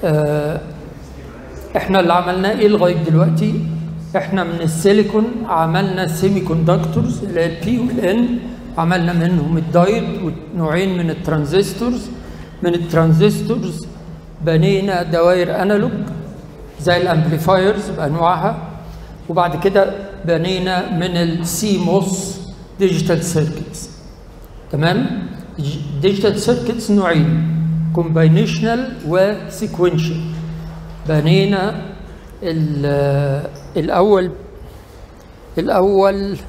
آه، احنا اللي عملناه ايه لغايه دلوقتي احنا من السيليكون عملنا سيمي كوندكتورز اللي هي البي والان عملنا منهم الدايد ونوعين من الترانزستورز من الترانزستورز بنينا دوائر انالوج زي الامبليفايرز بانواعها وبعد كده بنينا من السي موس ديجيتال سيركتس تمام ديجيتال سيركتس نوعين كومباينيشنال وسيكونشال بنينا ال- الاول الاول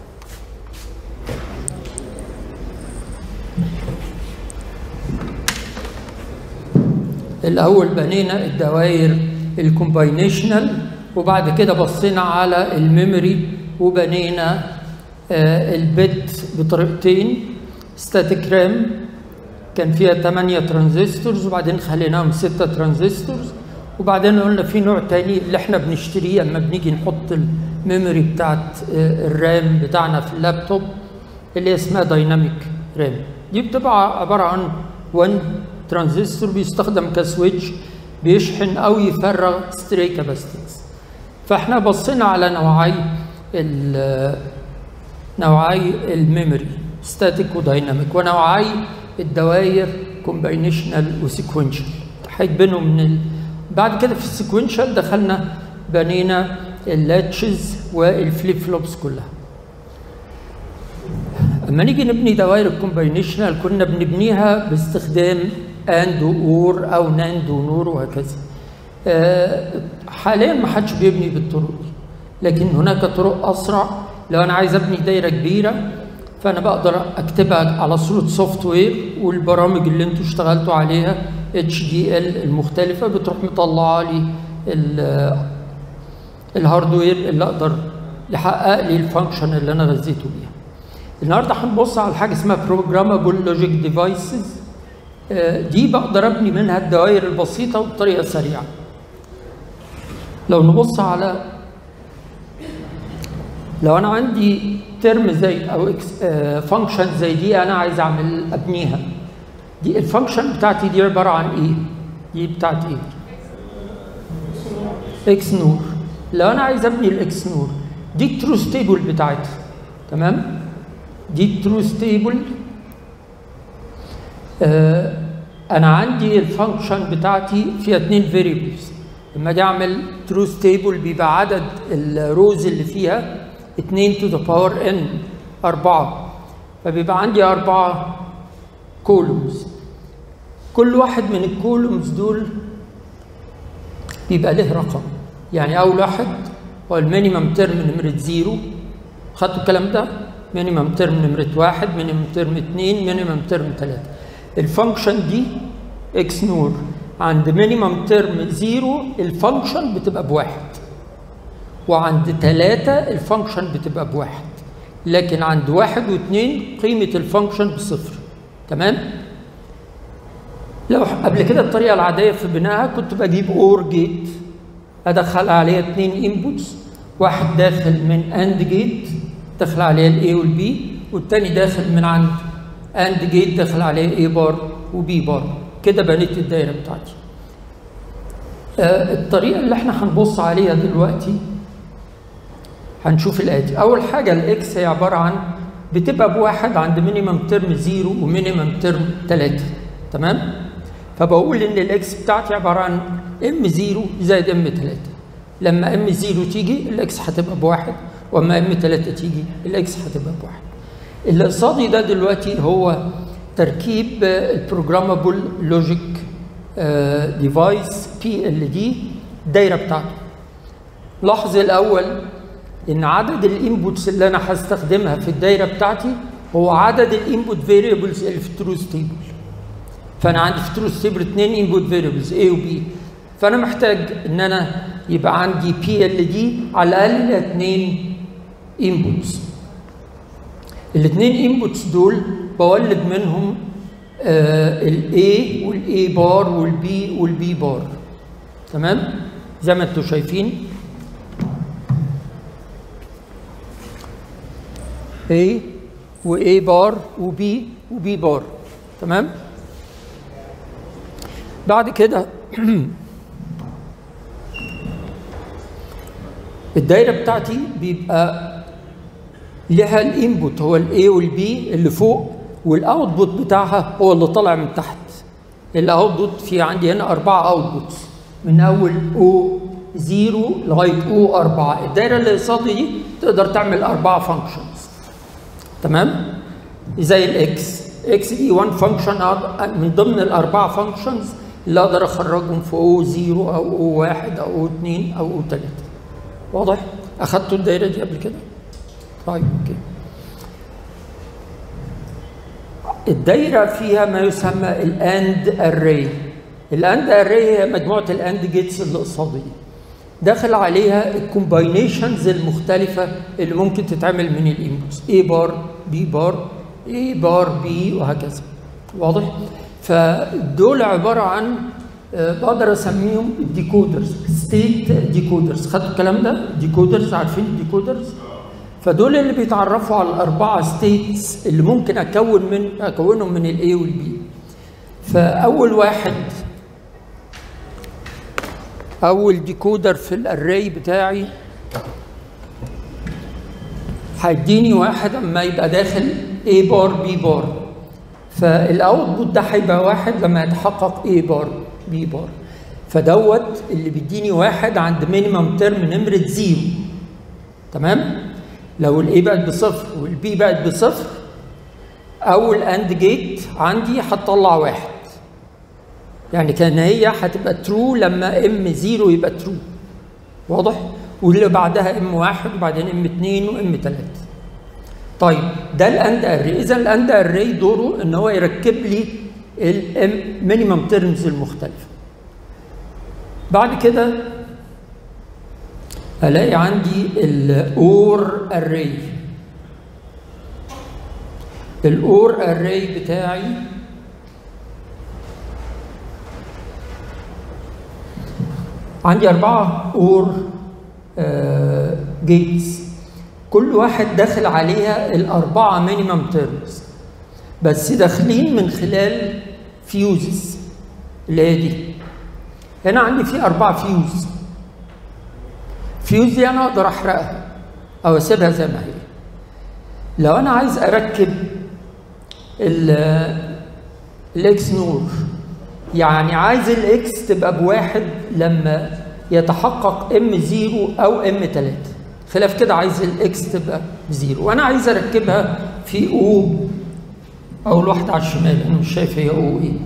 الاول بنينا الدوائر الكومباينيشنال وبعد كده بصينا على الميموري وبنينا آه، البت بطريقتين ستاتيك رام كان فيها 8 ترانزستورز وبعدين خليناهم 6 ترانزستورز وبعدين قلنا في نوع تاني اللي احنا بنشتريه اما بنيجي نحط الميموري بتاعت آه، الرام بتاعنا في اللابتوب اللي هي اسمها دايناميك رام دي بتبقى عباره عن 1 ترانزستور بيستخدم كسويتش بيشحن او يفرغ ستري كاباسيتنس فاحنا بصينا على نوعي ال- نوعي الميموري ستاتيك ودايناميك ونوعي الدوائر كومباينيشنال وسيكونشال هيتبنوا من ال... بعد كده في السيكونشال دخلنا بنينا اللاتشز والفليب فلوبس كلها اما نيجي نبني دوائر الكومباينيشنال كنا بنبنيها باستخدام اند واور او ناند ونور وهكذا آه، حاليا ما حدش بيبني بالطرق دي لكن هناك طرق اسرع لو انا عايز ابني دايره كبيره فانا بقدر اكتبها على صوره سوفت وير والبرامج اللي انتوا اشتغلتوا عليها اتش دي ال المختلفه بتروح مطلعه لي ال- الهاردوير اللي اقدر يحقق لي الفانكشن اللي انا غذيته بيها النهارده هنبص على حاجه اسمها بروجرامابل لوجيك ديفايسز دي بقدر ابني منها الدوائر البسيطه وبطريقه سريعه لو نبص على لو انا عندي ترم زي او فانكشن زي دي انا عايز اعمل ابنيها دي الفانكشن بتاعتي دي عباره عن ايه دي بتاعت ايه اكس نور لو انا عايز ابني الاكس نور دي الترو ستيبل بتاعتها تمام دي الترو ستيبل آه انا عندي الفانكشن بتاعتي فيها اثنين فيريبلز لما اجي اعمل ترو ستيبل بيبقى عدد الروز اللي فيها 2 تو ذا باور ان 4 فبيبقى عندي أربعة كولومز كل واحد من الكولومز دول بيبقى له رقم يعني اول واحد هو المينيمم ترم نمرة زيرو خدتوا الكلام ده مينيمم ترم نمرة واحد مينيمم ترم اتنين مينيمم ترم تلاتة الفانكشن دي اكس نور عند مينيمم ترم زيرو الفانكشن بتبقى بواحد وعند تلاتة الفانكشن بتبقى بواحد لكن عند واحد واثنين قيمة الفانكشن بصفر تمام؟ لو قبل كده الطريقة العادية في بنائها كنت بجيب اور جيت ادخل عليها اثنين انبوتس واحد داخل من اند جيت داخل عليها الاي والبي والتاني داخل من عند اند جيت داخل عليها اي بار وبي بار كده بنيت الدايره بتاعتي آه الطريقه اللي احنا هنبص عليها دلوقتي هنشوف الاتي اول حاجه الاكس هي عباره عن بتبقى بواحد عند مينيمم ترم زيرو ومينيمم ترم ثلاثة تمام فبقول ان الاكس بتاعتي عباره عن ام زيرو زائد ام 3 لما ام زيرو تيجي الاكس هتبقى بواحد واما ام 3 تيجي الاكس هتبقى بواحد اللي قصادي ده دلوقتي هو تركيب البروجرامابل لوجيك ديفايس بي ال دي الدايره بتاعته لاحظ الاول ان عدد الانبوتس اللي انا هستخدمها في الدايره بتاعتي هو عدد الانبوت فيريبلز اللي في الترو ستيبل فانا عندي في ترو ستيبل اثنين انبوت فيريبلز A و B فانا محتاج ان انا يبقى عندي بي ال دي على الاقل اثنين انبوتس الاثنين انبوتس دول بولد منهم الاي والاي بار والبي والبي بار تمام زي ما انتم شايفين A و A بار و B و B بار تمام بعد كده الدايره بتاعتي بيبقى لها الانبوت هو الاي والبي اللي فوق والاوتبوت بتاعها هو اللي طالع من تحت الاوتبوت في عندي هنا اربعه اوتبوتس من اول او 0 لغايه او 4 الدايره اللي قصادي دي تقدر تعمل اربعه فانكشنز تمام زي الاكس اكس دي 1 فانكشن من ضمن الاربعه فانكشنز اللي اقدر اخرجهم في او 0 او او 1 او او 2 او او 3 واضح اخدتوا الدايره دي قبل كده طيب اوكي الدايره فيها ما يسمى الاند اري الاند اري هي مجموعه الاند جيتس اللي قصادي دي داخل عليها الكومباينيشنز المختلفه اللي ممكن تتعمل من الانبوتس اي بار بي بار اي بار بي وهكذا واضح فدول عباره عن بقدر اسميهم ديكودرز ستيت ديكودرز خدتوا الكلام ده ديكودرز عارفين الديكودرز فدول اللي بيتعرفوا على الاربعه ستيتس اللي ممكن اكون من اكونهم من الاي والبي فاول واحد اول ديكودر في الاري بتاعي هيديني واحد اما يبقى داخل A بار B بار فالاوتبوت ده هيبقى واحد لما يتحقق A بار B بار فدوت اللي بيديني واحد عند مينيمم ترم نمرة زيرو تمام لو الاي بقت بصفر والبي بقت بصفر اول اند جيت عندي هتطلع واحد يعني كان هي هتبقى ترو لما ام زيرو يبقى ترو واضح واللي بعدها ام واحد وبعدين ام اتنين وام تلاته طيب ده الاند اري اذا الاند اري دوره ان هو يركب لي المينيمم تيرمز المختلفه بعد كده الاقي عندي الاور اري الاور اري بتاعي عندي أربعة اور جيتس كل واحد داخل عليها الأربعة مينيمم تيرمز بس داخلين من خلال فيوزز اللي هي دي هنا عندي في أربعة فيوز فيوز دي أنا أقدر أحرقها أو أسيبها زي ما هي لو أنا عايز أركب الإكس نور يعني عايز الاكس تبقى بواحد لما يتحقق ام زيرو او ام تلاتة خلاف كده عايز الاكس تبقى بزيرو وانا عايز اركبها في او اول واحده على الشمال انا مش شايف هي او ايه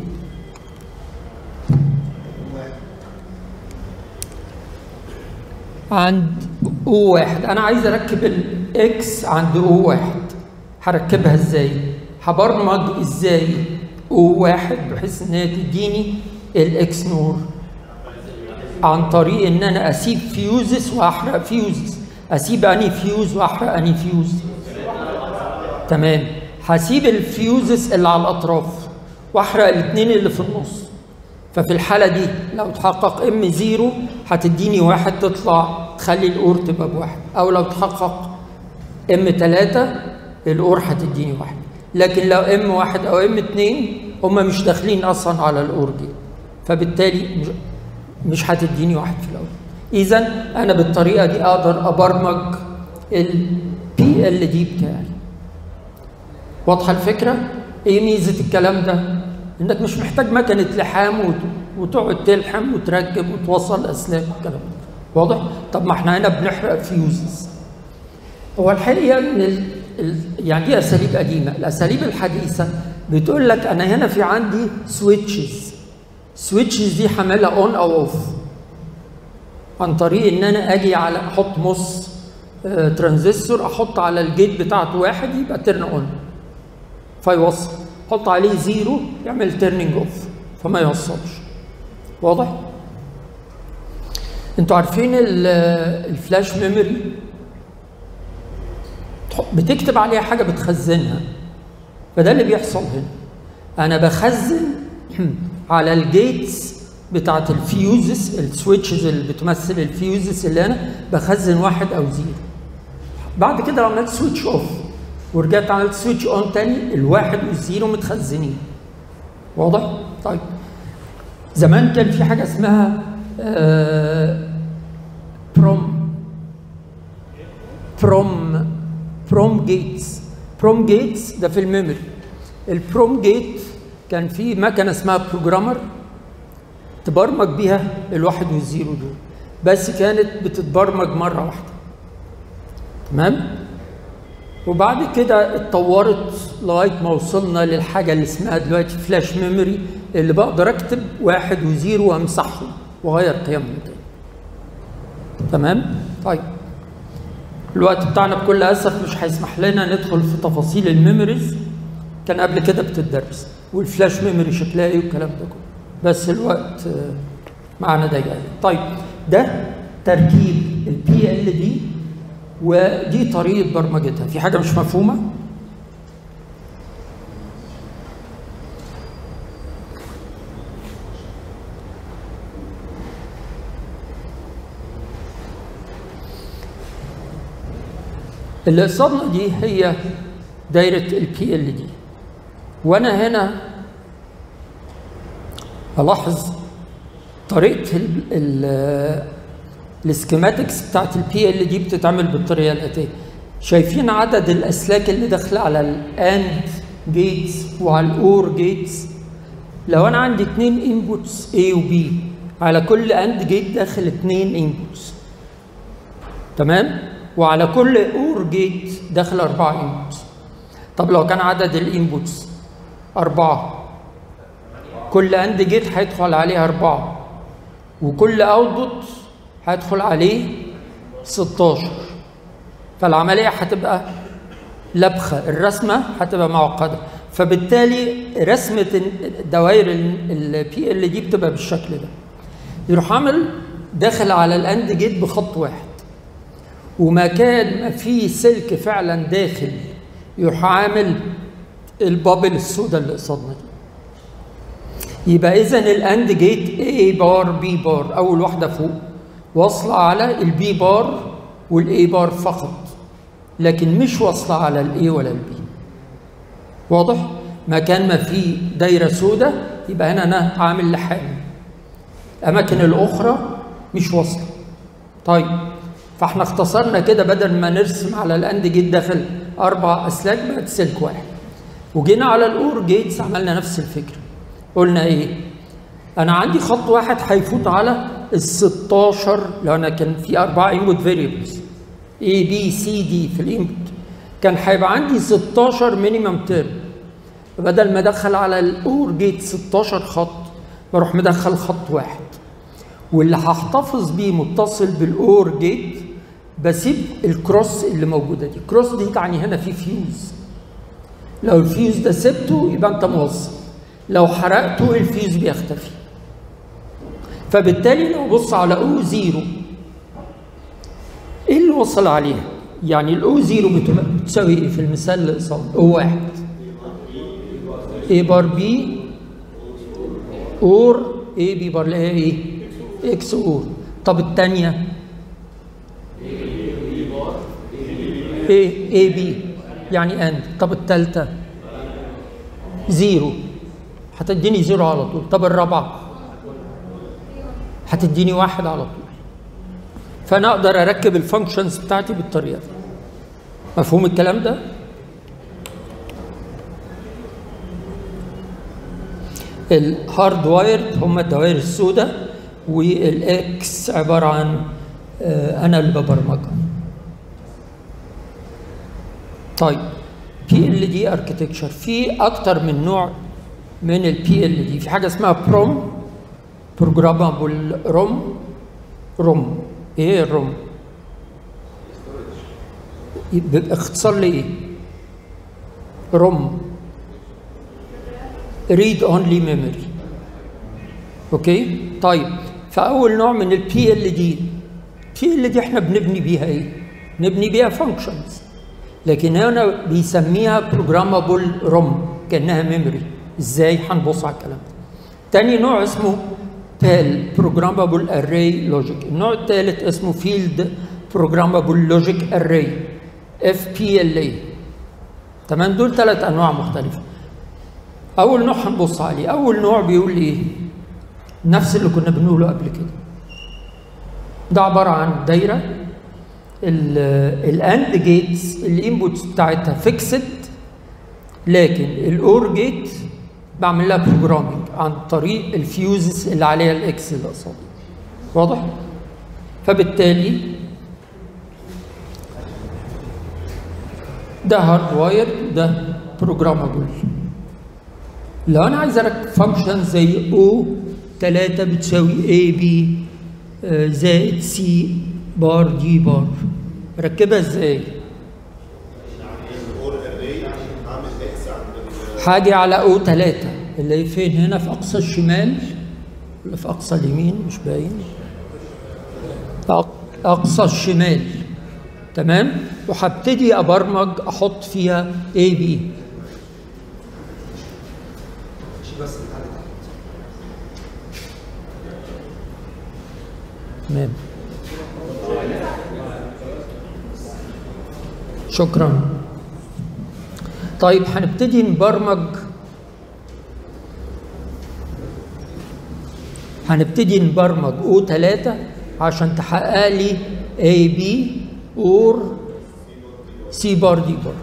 عند او واحد انا عايز اركب الاكس عند او واحد هركبها ازاي هبرمج ازاي او واحد بحيث انها تديني الاكس نور عن طريق ان انا اسيب فيوزز واحرق فيوزز اسيب اني فيوز واحرق اني فيوز تمام هسيب الفيوزز اللي على الاطراف واحرق الاثنين اللي في النص ففي الحاله دي لو تحقق ام زيرو هتديني واحد تطلع تخلي الاور تبقى بواحد او لو تحقق ام ثلاثة الاور هتديني واحد لكن لو ام واحد او ام اتنين هم مش داخلين اصلا على الاور دي فبالتالي مش, مش هتديني واحد في الاول اذا انا بالطريقه دي اقدر ابرمج البي ال دي بتاعي واضحه الفكره ايه ميزه الكلام ده انك مش محتاج مكنه لحام وتقعد تلحم وتركب وتوصل اسلاك والكلام ده واضح طب ما احنا هنا بنحرق فيوزز هو الحقيقه ان ال... ال... يعني دي اساليب قديمه الاساليب الحديثه بتقول لك انا هنا في عندي سويتشز سويتشز دي حاملها اون او اوف عن طريق ان انا اجي على احط مص آه ترانزستور احط على الجيت بتاعته واحد يبقى ترن اون فيوصل احط عليه زيرو يعمل تيرنينج اوف فما يوصلش واضح انتوا عارفين الفلاش ميموري بتكتب عليها حاجه بتخزنها فده اللي بيحصل هنا انا بخزن على الجيتس بتاعت الفيوزز السويتشز اللي بتمثل الفيوزز اللي انا بخزن واحد او زيرو بعد كده لو عملت سويتش اوف ورجعت عملت سويتش اون تاني الواحد والزيرو متخزنين واضح؟ طيب زمان كان في حاجه اسمها آه بروم بروم بروم جيتس بروم جيتس ده في الميموري البروم جيت كان في مكنه اسمها بروجرامر تبرمج بيها الواحد والزيرو دول بس كانت بتتبرمج مره واحده تمام وبعد كده اتطورت لغايه ما وصلنا للحاجه اللي اسمها دلوقتي فلاش ميموري اللي بقدر اكتب واحد وزيرو وامسحهم واغير قيمهم تاني تمام طيب الوقت بتاعنا بكل اسف مش هيسمح لنا ندخل في تفاصيل الميموريز كان قبل كده بتدرس والفلاش ميموري شكلها ايه والكلام ده كله بس الوقت آه، معنا ضيق طيب ده تركيب البي ال دي ودي طريقه برمجتها في حاجه مش مفهومه اللي قصادنا دي هي دايره البي ال دي وانا هنا الاحظ طريقه ال ال السكيماتكس بتاعت البي ال دي بتتعمل بالطريقه الاتيه شايفين عدد الاسلاك اللي داخله على الاند جيتس وعلى الاور جيتس لو انا عندي اثنين انبوتس A و B على كل اند جيت داخل اثنين انبوتس تمام وعلى كل اور جيت داخل اربعه انبوتس طب لو كان عدد الانبوتس اربعه كل اند جيت هيدخل عليه اربعه وكل اوتبوت هيدخل عليه 16 فالعمليه هتبقى لبخه الرسمه هتبقى معقده فبالتالي رسمه دوائر البي ال دي بتبقى بالشكل ده يروح عامل داخل على الاند جيت بخط واحد ومكان ما فيه سلك فعلا داخل يروح عامل البابل السوداء اللي قصادنا دي يبقى اذا الاند جيت A بار B بار اول واحده فوق واصله على البي بار والاي بار فقط لكن مش واصله على الاي ولا البي واضح مكان ما فيه دايره سوداء يبقى هنا انا عامل لحام الاماكن الاخرى مش واصله طيب فاحنا اختصرنا كده بدل ما نرسم على الاند جيت داخل اربع اسلاك بقت سلك واحد وجينا على الاور جيتس عملنا نفس الفكره قلنا ايه انا عندي خط واحد هيفوت على ال 16 لو انا كان في اربعه انبوت فاريبلز A B C D في الانبوت كان هيبقى عندي 16 مينيمم تيرم فبدل ما ادخل على الاور جيت 16 خط بروح مدخل خط واحد واللي هحتفظ بيه متصل بالاور جيت بسيب الكروس اللي موجوده دي الكروس دي تعني هنا في فيوز لو الفيوز ده سبته يبقى انت موصل لو حرقته الفيوز بيختفي فبالتالي لو بص على او زيرو ايه اللي وصل عليها؟ يعني الاو زيرو بتبقى بتساوي ايه في المثال اللي قصاد او واحد اي بار بي اور اي بي بار اللي هي ايه؟ اكس اور طب الثانيه ايه اي بي يعني اند طب الثالثه زيرو هتديني زيرو على طول طب الرابعه هتديني واحد على طول فانا اقدر اركب الفانكشنز بتاعتي بالطريقه دي مفهوم الكلام ده الهارد وايرد هم الدوائر السوداء والاكس عباره عن آه، انا اللي ببرمجها طيب بي ال دي اركتكتشر في اكتر من نوع من البي ال دي في حاجه اسمها بروم بروجرامابل روم روم ايه الروم بيبقى اختصار لايه روم ريد اونلي ميموري اوكي طيب فاول نوع من البي ال دي البي ال دي احنا بنبني بيها ايه نبني بيها فانكشنز لكن هنا بيسميها بروجرامابل روم كانها ميموري ازاي هنبص على الكلام ده تاني نوع اسمه بال بروجرامابل اري لوجيك النوع الثالث اسمه فيلد بروجرامابل لوجيك اري اف بي ال اي تمام دول ثلاث انواع مختلفه اول نوع هنبص عليه اول نوع بيقول ايه نفس اللي كنا بنقوله قبل كده ده عباره عن دايره الاند جيتس الانبوتس بتاعتها فيكسد لكن الاور جيت بعمل لها بروجرامنج عن طريق الفيوزز اللي عليها الاكس اللي قصادي واضح؟ فبالتالي ده هارد واير ده بروجرامبل لو انا عايز اركب فانكشن زي او 3 بتساوي اي بي زائد سي بار دي بار ركبها ازاي؟ حاجة على او 3 اللي هي فين هنا في اقصى الشمال ولا في اقصى اليمين مش باين أق- اقصى الشمال تمام وهبتدي ابرمج احط فيها اي بي تمام شكرا طيب هنبتدي نبرمج هنبتدي نبرمج او 3 عشان تحقق لي اي بي اور سي بار دي بار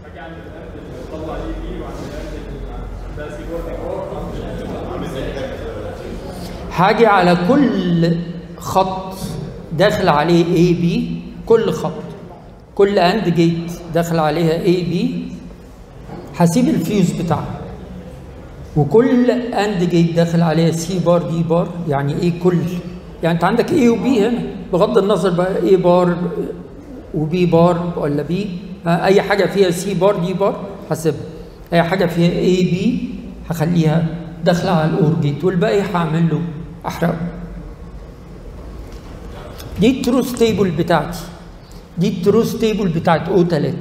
هاجي على كل خط داخل عليه اي بي كل خط كل اند جيت داخل عليها اي بي هسيب الفيوز بتاعها وكل اند جيت داخل عليها سي بار دي بار يعني ايه كل يعني انت عندك اي وبي هنا بغض النظر بقى اي بار وبي بار ولا بي اي حاجه فيها سي بار دي بار هسيبها اي حاجه فيها اي بي هخليها داخله على الاور جيت والباقي هعمل له احرقه دي التروث تيبل بتاعتي دي التروث تيبل بتاعت او 3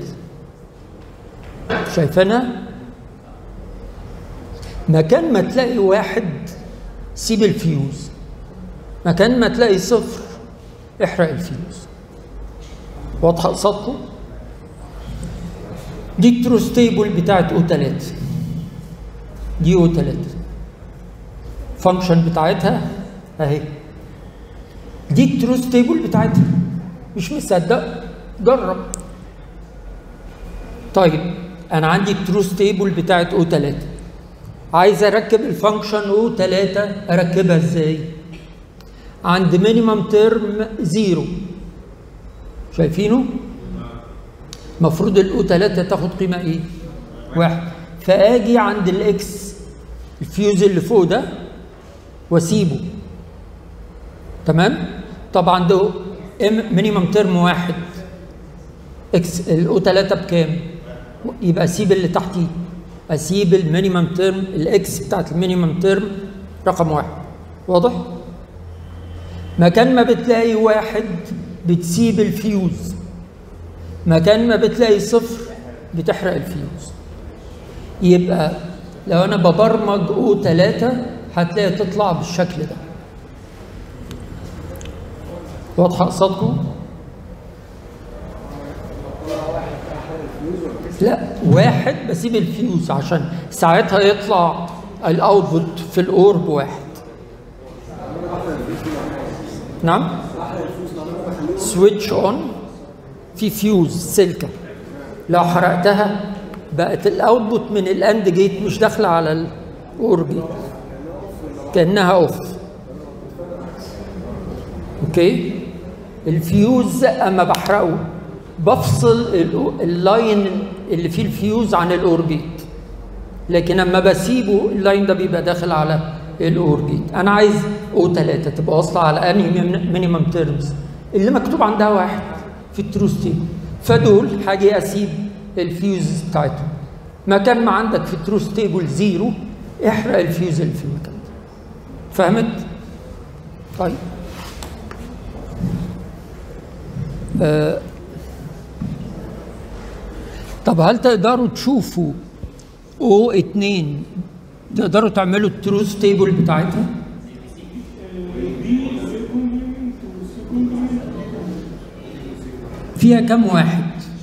شايفينها مكان ما تلاقي واحد سيب الفيوز مكان ما تلاقي صفر احرق الفيوز واضحه قصادكم دي التروث تيبل بتاعت او 3 دي او 3 فانكشن بتاعتها اهي دي التروث تيبل بتاعتها مش مصدق جرب طيب انا عندي التروث تيبل بتاعت او 3 عايز اركب الفانكشن او 3 اركبها ازاي عند مينيمم تيرم زيرو شايفينه المفروض الاو 3 تاخد قيمه ايه واحد فاجي عند الاكس الفيوز اللي فوق ده واسيبه تمام طبعا ده مينيمم ترم واحد اكس الاو 3 بكام يبقى اسيب اللي تحتيه اسيب المينيمم ترم الاكس بتاعت المينيمم ترم رقم واحد واضح مكان ما بتلاقي واحد بتسيب الفيوز مكان ما بتلاقي صفر بتحرق الفيوز يبقى لو انا ببرمج او 3 هتلاقي تطلع بالشكل ده واضحه قصادكم لا واحد بسيب الفيوز عشان ساعتها يطلع الاوتبوت في الاور بواحد نعم سويتش اون في فيوز سلكه لو حرقتها بقت الاوتبوت من الاند جيت مش داخله على الاور جيت كانها اوف اوكي الفيوز اما بحرقه بفصل اللاين اللي فيه الفيوز عن الاور جيت لكن اما بسيبه اللاين ده بيبقى داخل على الاور جيت انا عايز او 3 تبقى واصله على انهي مينيمم تيرمز اللي مكتوب عندها واحد في التروث تيبل فدول هاجي اسيب الفيوز بتاعتهم مكان ما عندك في التروث تيبل زيرو احرق الفيوز اللي في المكان ده فهمت؟ طيب آه طب هل تقدروا تشوفوا او 2 تقدروا تعملوا التروث تيبل بتاعتها؟ فيها كم واحد؟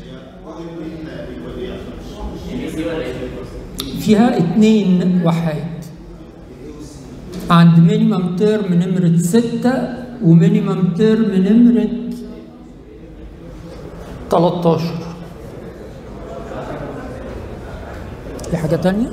فيها اتنين وحيد عند مينيمم تيرم نمرة ستة ومينيمم تيرم نمرة 13 في حاجة تانية؟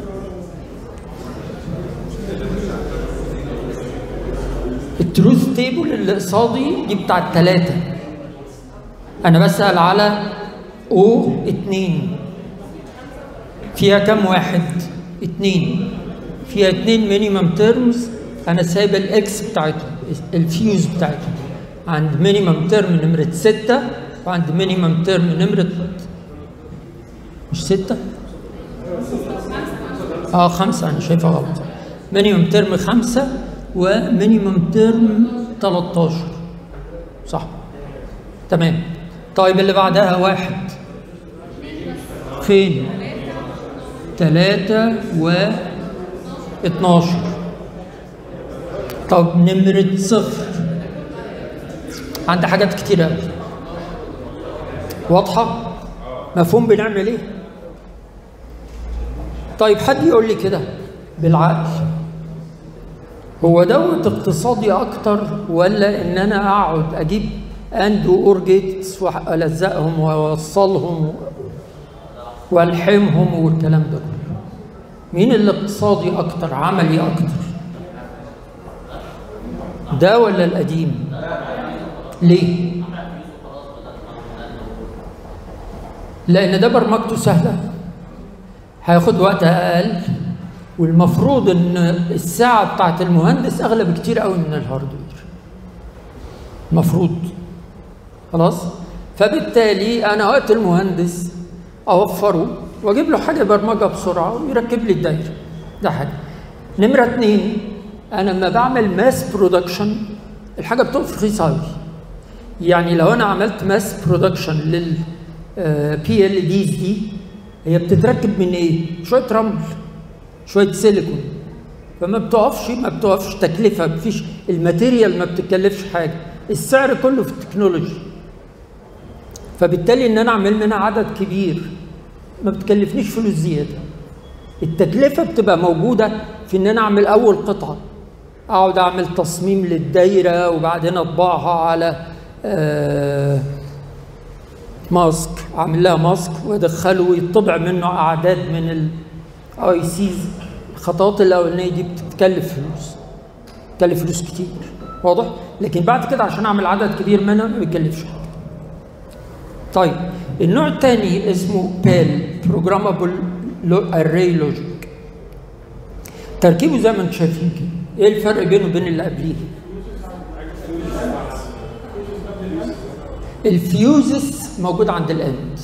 التروث تيبل اللي قصادي دي بتاع التلاتة أنا بسأل على او اتنين فيها كم واحد؟ اتنين فيها اتنين مينيمم تيرمز أنا سايب الإكس بتاعتهم الفيوز بتاعتهم عند مينيمم تيرم نمرة ستة وعند مينيمم تيرم نمرة مش ستة؟ اه خمسة أنا شايفها غلط مينيمم تيرم خمسة ومينيمم تيرم 13 صح تمام طيب اللي بعدها واحد فين؟ تلاتة و 12 طب نمرة صفر عندي حاجات كتير أوي واضحة؟ مفهوم بنعمل إيه؟ طيب حد يقول لي كده بالعقل هو دوت اقتصادي اكتر ولا ان انا اقعد اجيب اند اور جيتس والزقهم واوصلهم والحمهم والكلام ده كله مين اللي اقتصادي اكتر عملي اكتر ده ولا القديم ليه لان ده برمجته سهله هياخد وقت اقل والمفروض ان الساعه بتاعت المهندس اغلى بكتير قوي من الهاردوير المفروض خلاص فبالتالي انا وقت المهندس اوفره واجيب له حاجه برمجه بسرعه ويركب لي الدايره ده حاجه نمره اتنين انا لما بعمل ماس برودكشن الحاجه بتقف رخيصه قوي يعني لو انا عملت ماس برودكشن لل بي ال ديز دي هي بتتركب من ايه؟ شويه رمل شويه سيليكون فما بتقفش ما بتقفش تكلفه مفيش الماتيريال ما بتكلفش حاجه السعر كله في التكنولوجي فبالتالي ان انا اعمل منها عدد كبير ما بتكلفنيش فلوس زياده التكلفه بتبقى موجوده في ان انا اعمل اول قطعه اقعد اعمل تصميم للدايره وبعدين اطبعها على آه ماسك اعمل لها ماسك وادخله ويطبع منه اعداد من الاي سيز الخطوات الاولانيه دي بتتكلف فلوس بتكلف فلوس كتير واضح لكن بعد كده عشان اعمل عدد كبير منها ما بيكلفش حاجه طيب النوع الثاني اسمه بال بروجرامبل اري لوجيك تركيبه زي ما انتم شايفين كده ايه الفرق بينه وبين اللي قبليه الفيوزز موجود عند الاند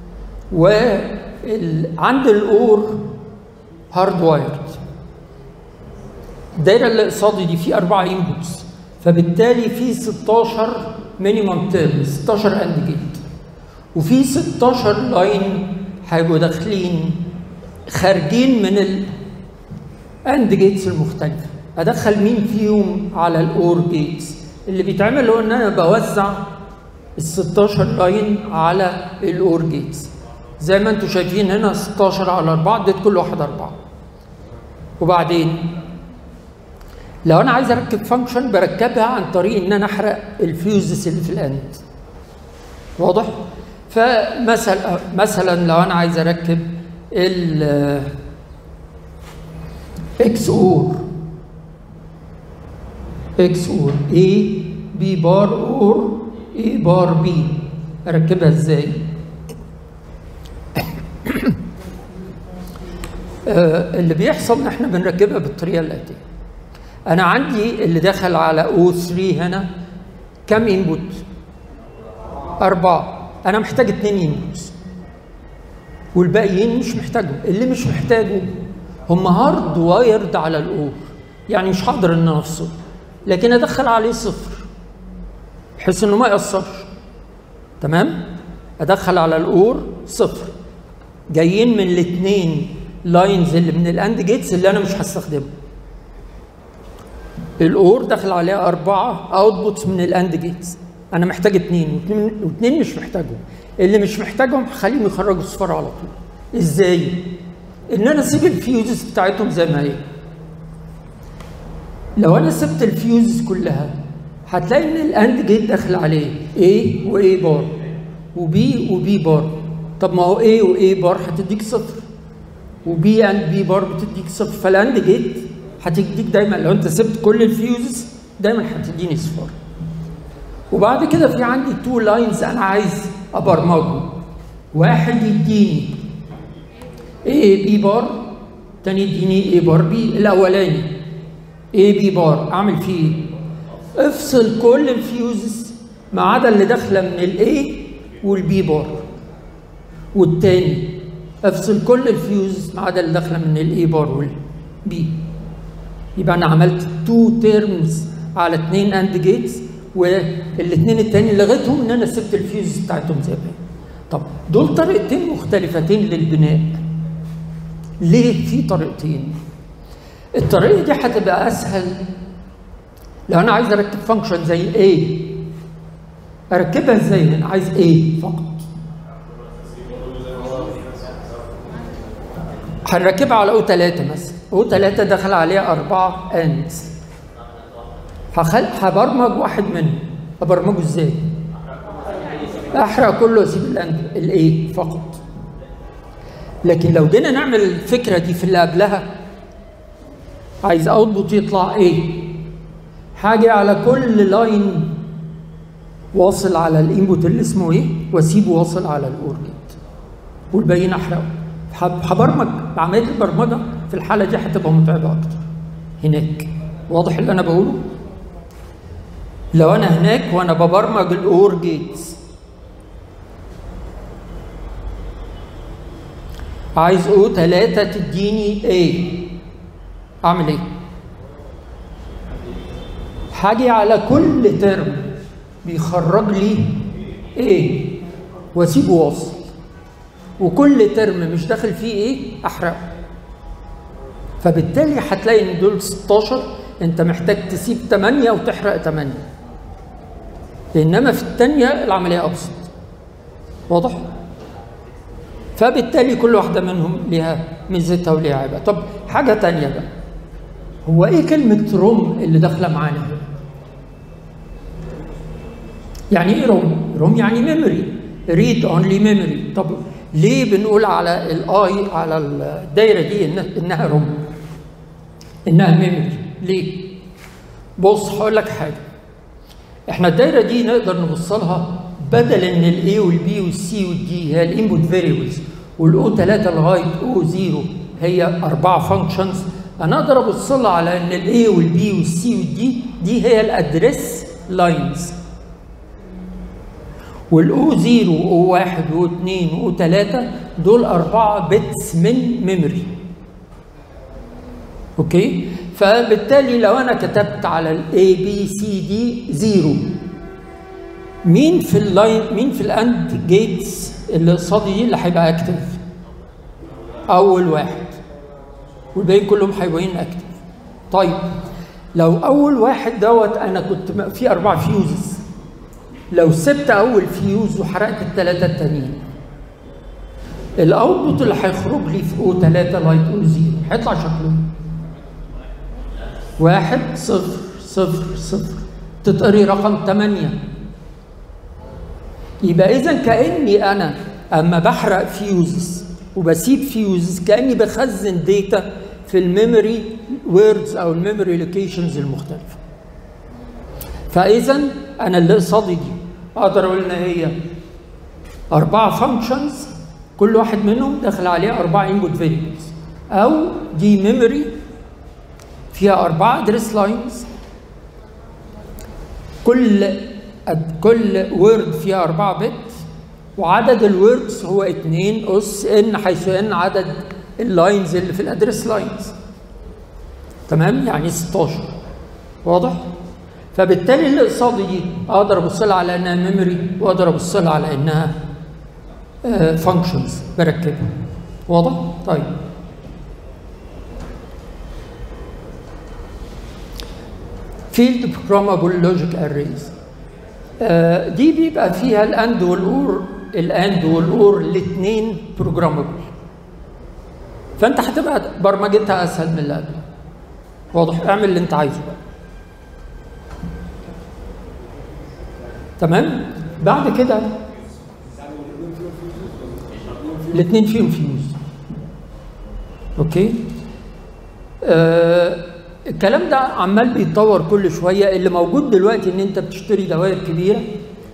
وعند الاور هارد وايرد الدايره اللي قصادي دي فيه اربعه انبوتس فبالتالي في 16 مينيمم تيرم 16 اند جيت وفي 16 لاين هيبقوا داخلين خارجين من الاند جيتس المختلفه ادخل مين فيهم على الاور جيتس اللي بيتعمل هو ان انا بوزع ال 16 لاين على الاور جيتس زي ما انتم شايفين هنا 16 على 4 اديت كل واحد 4 وبعدين لو انا عايز اركب فانكشن بركبها عن طريق ان انا احرق الفيوزز اللي في الاند واضح فمثلا مثلا لو انا عايز اركب ال اكس اور اكس اور اي بي بار اور اي بار بي اركبها ازاي آه اللي بيحصل ان احنا بنركبها بالطريقه الاتيه انا عندي اللي دخل على او 3 هنا كم انبوت اربعه انا محتاج اثنين انبوتس والباقيين مش محتاجهم اللي مش محتاجه هم هارد وايرد على الاور يعني مش هقدر ان انا افصل لكن ادخل عليه صفر بحيث انه ما ياثرش تمام ادخل على الاور صفر جايين من الاثنين لاينز اللي من الاند جيتس اللي انا مش هستخدمه الاور داخل عليها اربعه اوتبوتس من الاند جيتس انا محتاج اثنين واثنين مش محتاجهم اللي مش محتاجهم هخليهم يخرجوا صفر على طول ازاي ان انا اسيب الفيوزز بتاعتهم زي ما هي لو انا سبت الفيوزز كلها هتلاقي ان الاند جيت داخل عليه A و A بار وبي وبي بار طب ما هو ايه وايه بار هتديك صفر وبي اند بي بار بتديك صفر فالاند جيت هتديك دايما لو انت سبت كل الفيوزز دايما هتديني صفار وبعد كده في عندي تو لاينز انا عايز ابرمجهم واحد يديني ايه بي بار تاني يديني ايه بار بي الاولاني ايه بي بار اعمل فيه ايه افصل كل الفيوزز ما عدا اللي داخله من الاي والبي بار والتاني افصل كل الفيوز ما عدا اللي داخله من الاي بار والبي يبقى انا عملت تو تيرمز على اثنين اند جيتس والاثنين التاني لغيتهم ان انا سبت الفيوز بتاعتهم زي ما هي طب دول طريقتين مختلفتين للبناء ليه في طريقتين الطريقه دي هتبقى اسهل لو انا عايز اركب فانكشن زي A اركبها ازاي انا عايز A فقط هنركبها على او 3 مثلا او 3 دخل عليها اربعه اندز هخل... هبرمج واحد منهم ابرمجه ازاي؟ احرق كله واسيب الاند الايه فقط لكن لو جينا نعمل الفكره دي في اللي قبلها عايز اوتبوت يطلع ايه؟ حاجه على كل لاين واصل على الانبوت اللي اسمه ايه واسيبه واصل على الاورجيت والباقيين احرقه هبرمج عمليه البرمجه في الحاله دي هتبقى متعبه اكتر هناك واضح اللي انا بقوله لو انا هناك وانا ببرمج الاور جيتس عايز او 3 تديني ايه اعمل ايه هاجي على كل ترم بيخرج لي ايه واسيبه واصل وكل ترم مش داخل فيه ايه احرقه فبالتالي هتلاقي ان دول 16 انت محتاج تسيب 8 وتحرق 8 انما في الثانيه العمليه ابسط واضح فبالتالي كل واحده منهم ليها ميزتها وليها عيبها طب حاجه ثانيه بقى هو ايه كلمه روم اللي داخله معانا هنا يعني ايه روم روم يعني ميموري ريد اونلي ميموري طب ليه بنقول على الاي على الدايره دي إن انها روم انها ميموري ليه بص هقول لك حاجه احنا الدايره دي نقدر نبص لها بدل ان الاي والبي والسي والدي هي الانبوت فاريبلز والاو 3 لغايه او 0 هي اربعه فانكشنز انا اقدر ابص لها على ان الاي والبي والسي والدي دي هي الادريس لاينز والاو 0 واو 1 واو 2 واو 3 دول اربعه بيتس من ميموري اوكي فبالتالي لو انا كتبت على الاي بي سي دي 0 مين في اللاين مين في الاند جيتس اللي قصادي دي اللي هيبقى اكتف اول واحد والباقيين كلهم هيبقوا اكتف طيب لو اول واحد دوت انا كنت في اربع فيوزز لو سبت اول فيوز وحرقت الثلاثه التانيين الاوتبوت اللي هيخرج لي في او 3 لايت او 0 هيطلع شكله واحد صفر صفر صفر تتقري رقم 8 يبقى اذا كاني انا اما بحرق فيوزز وبسيب فيوزز كاني بخزن داتا في الميموري ووردز او الميموري لوكيشنز المختلفه فاذا انا اللي قصادي دي اقدر اقول ان هي اربعه فانكشنز كل واحد منهم داخل عليه اربعه انبوت فاريبلز او دي ميموري فيها اربعه ادريس لاينز كل كل وورد فيها اربعه بت وعدد الوردز هو 2 اس ان حيث ان عدد اللاينز اللي في الادريس لاينز تمام يعني 16 واضح فبالتالي اللي قصادي دي اقدر ابص لها على انها ميموري واقدر ابص لها على انها فانكشنز بركبها واضح طيب فيلد بروجرامبل لوجيك اريز دي بيبقى فيها الاند والاور الاند والاور الاثنين بروجرامبل فانت هتبقى برمجتها اسهل من اللي قبل واضح اعمل اللي انت عايزه بقى تمام بعد كده الاثنين فيهم فيوز اوكي آه الكلام ده عمال بيتطور كل شويه اللي موجود دلوقتي ان انت بتشتري دوائر كبيره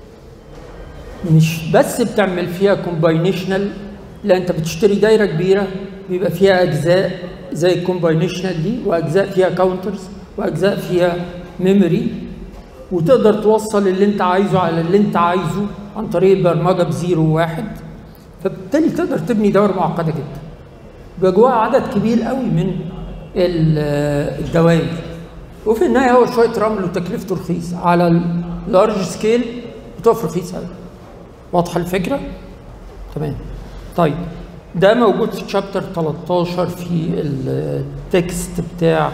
مش بس بتعمل فيها كومباينيشنال لا انت بتشتري دايره كبيره بيبقى فيها اجزاء زي الكومباينيشنال دي واجزاء فيها كاونترز واجزاء فيها ميموري وتقدر توصل اللي انت عايزه على اللي انت عايزه عن طريق البرمجه بزيرو وواحد فبالتالي تقدر تبني دوائر معقده جدا يبقى جواها عدد كبير قوي من الدوائر وفي النهايه هو شويه رمل وتكلفته رخيص على اللارج سكيل بتوفر رخيص قوي واضحه الفكره؟ تمام طيب ده موجود في شابتر 13 في التكست بتاع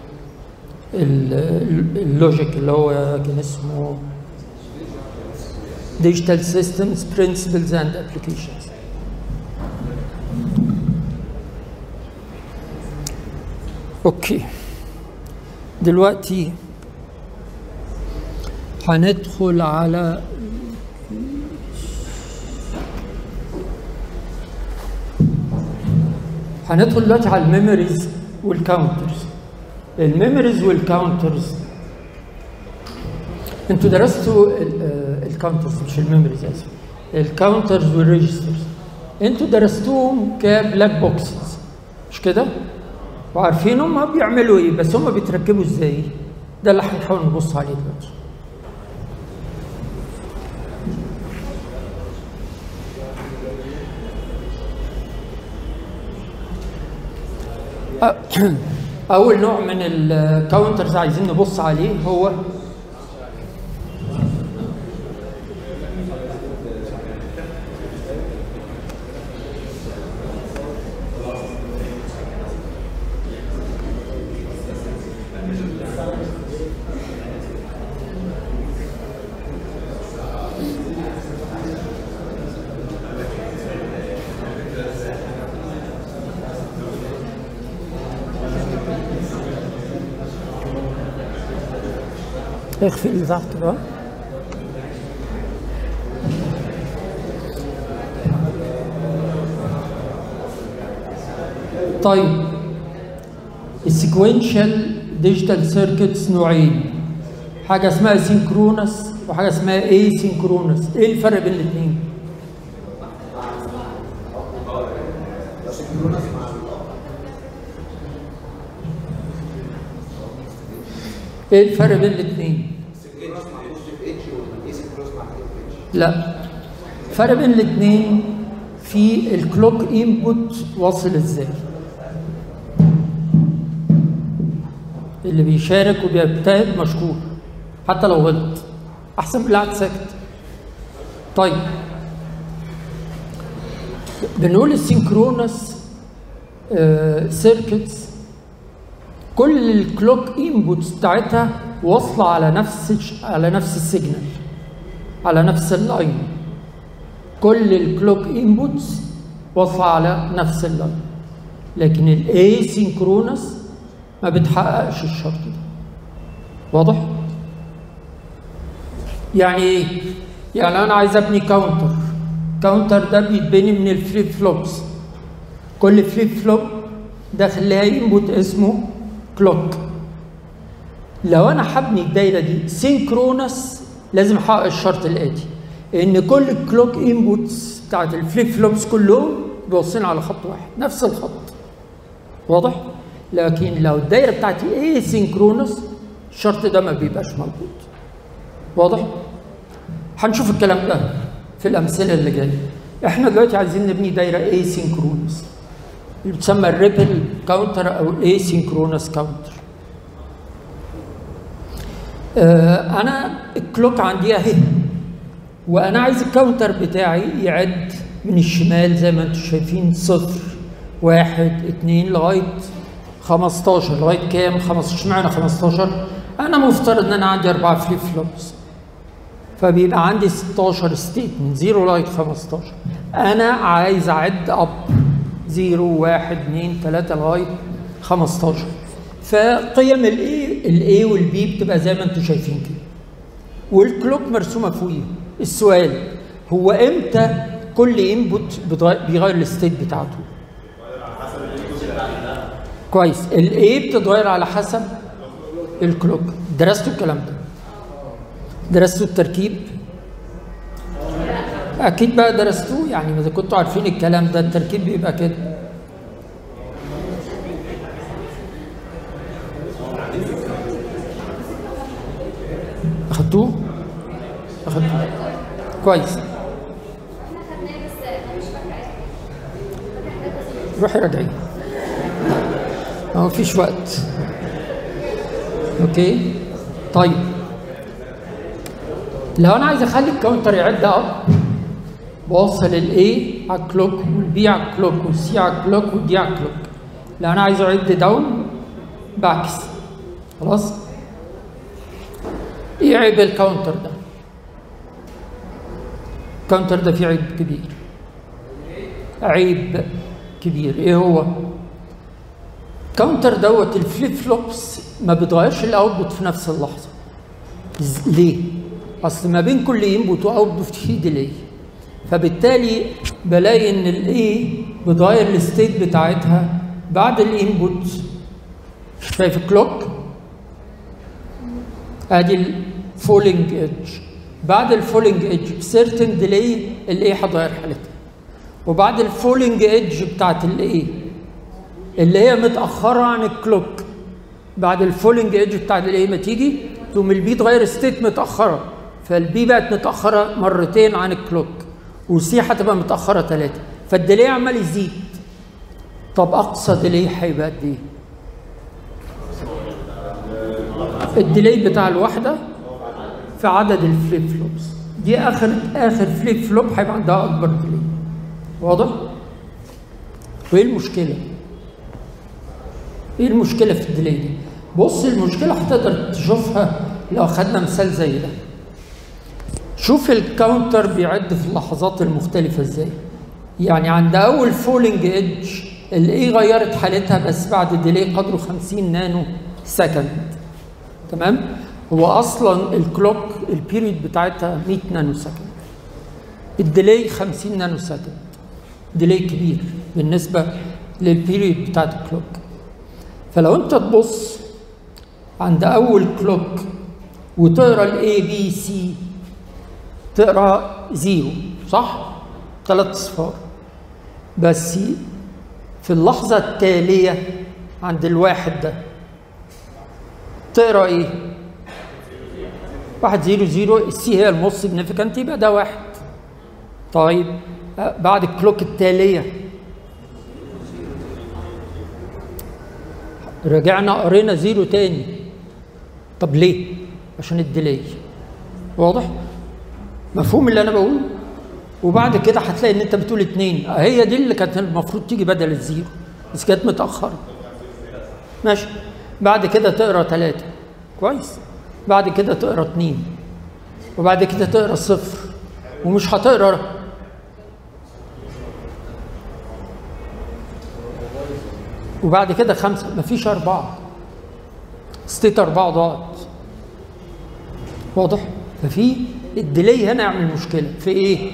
اللوجيك اللي هو كان اسمه Digital Systems Principles and Applications اوكي دلوقتي هندخل على هندخل دلوقتي على الميموريز والكاونترز الميموريز والكاونترز انتوا درستوا الكاونترز مش الميموريز اسف الكاونترز والريجسترز انتوا درستوهم كبلاك بوكسز مش كده؟ وعارفين هم بيعملوا ايه بس هم بيتركبوا ازاي ده اللي هنحاول نبص عليه دلوقتي اول نوع من الكاونترز عايزين نبص عليه هو اخفي اللي تحت بقى طيب السيكوينشال ديجيتال سيركتس نوعين حاجه اسمها سينكرونس وحاجه اسمها اي سينكرونس ايه الفرق بين الاثنين ايه الفرق بين الاثنين لا الفرق بين الاثنين في الكلوك انبوت واصل ازاي اللي بيشارك وبيجتهد مشكور حتى لو غلط احسن من اللي قاعد ساكت طيب بنقول السينكرونس سيركتس كل الكلوك انبوتس بتاعتها واصله على نفس على نفس السيجنال على نفس اللاين كل الكلوك انبوتس واصله على نفس اللاين لكن الاي سينكرونس ما بتحققش الشرط ده واضح يعني ايه يعني انا عايز ابني كاونتر كاونتر ده بيتبني من الفليب فلوبس كل فليب فلوب داخل لها انبوت اسمه كلوك لو انا هبني الدايره دي سينكرونس لازم احقق الشرط الاتي ان كل الكلوك انبوتس بتاعت الفليب فلوبس كلهم بيوصلين على خط واحد نفس الخط واضح لكن لو الدايره بتاعتي ايه سينكرونس الشرط ده ما بيبقاش موجود واضح هنشوف الكلام ده في الامثله اللي جايه احنا دلوقتي عايزين نبني دايره اي سينكرونس اللي بتسمى الريبل كاونتر او الاي سينكرونس كاونتر آه انا الكلوك عندي اهي وانا عايز الكاونتر بتاعي يعد من الشمال زي ما انتم شايفين صفر واحد اتنين لغايه 15 لغايه كام 15 اشمعنى 15 انا مفترض ان انا عندي اربعه فليب فلوبس فبيبقى عندي 16 ستيت من 0 لغايه 15 انا عايز اعد اب 0 1 2 3 لغايه 15 فقيم الاي الاي والبي بتبقى زي ما انتم شايفين كده والكلوك مرسومه فوقيه السؤال هو امتى كل انبوت بيغير الستيت بتاعته كويس الاي بتتغير على حسب الكلوك درستوا الكلام ده درستوا التركيب اكيد بقى درستوه يعني اذا كنتوا عارفين الكلام ده التركيب بيبقى كده اخدتوه اخدتوه كويس روحي راجعي ما فيش وقت اوكي طيب لو انا عايز اخلي الكاونتر يعد اب بوصل الاي على الكلوك والبي على الكلوك والسي على الكلوك والدي على الكلوك لو انا عايز اعد داون بعكس خلاص ايه عيب الكاونتر ده الكاونتر ده فيه عيب كبير عيب كبير ايه هو كاونتر دوت الفليب فلوبس ما بتغيرش الاوتبوت في نفس اللحظه ليه اصل ما بين كل انبوت واوتبوت في ديلي فبالتالي بلاقي ان الاي بتغير الستيت بتاعتها بعد الانبوت شايف الكلوك ادي الفولينج ايدج بعد الفولينج ايدج بسيرتن ديلي الاي هتغير حالتها وبعد الفولينج ايدج بتاعت الاي اللي هي متاخره عن الكلوك بعد الفولينج ايدج بتاعت الاي ما تيجي تقوم البي تغير ستيت متاخره فالبي بقت متاخره مرتين عن الكلوك والسي هتبقى متاخره ثلاثه فالديلي عمال يزيد طب اقصى ديلي هيبقى قد ايه؟ الديلي بتاع الواحده في عدد الفليب فلوبس دي اخر اخر فليب فلوب هيبقى عندها اكبر ديلي واضح؟ وايه المشكله؟ ايه المشكله في الديلي دي؟ بص المشكله هتقدر تشوفها لو اخدنا مثال زي ده شوف الكاونتر بيعد في اللحظات المختلفه ازاي يعني عند اول فولينج ايدج الاي غيرت حالتها بس بعد ديلي قدره 50 نانو سكند تمام هو اصلا الكلوك البيريود بتاعتها 100 نانو سكند الديلي 50 نانو سكند ديلي كبير بالنسبه للبيريود بتاعت الكلوك فلو انت تبص عند اول كلوك وتقرا الاي بي سي تقرا زيرو صح؟ ثلاث اصفار بس في اللحظة التالية عند الواحد ده تقرا ايه؟ واحد زيرو زيرو السي هي الموست سيجنيفيكانت يبقى ده واحد طيب بعد الكلوك التالية رجعنا قرينا زيرو تاني طب ليه؟ عشان الديلي واضح؟ مفهوم اللي انا بقوله؟ وبعد كده هتلاقي ان انت بتقول اتنين هي دي اللي كانت المفروض تيجي بدل الزيرو بس كانت متاخره ماشي بعد كده تقرا ثلاثه كويس بعد كده تقرا اتنين وبعد كده تقرا صفر ومش هتقرا وبعد كده خمسه مفيش اربعه ستيت اربعه ضاعت واضح؟ ففي الديلي هنا يعمل مشكله في ايه؟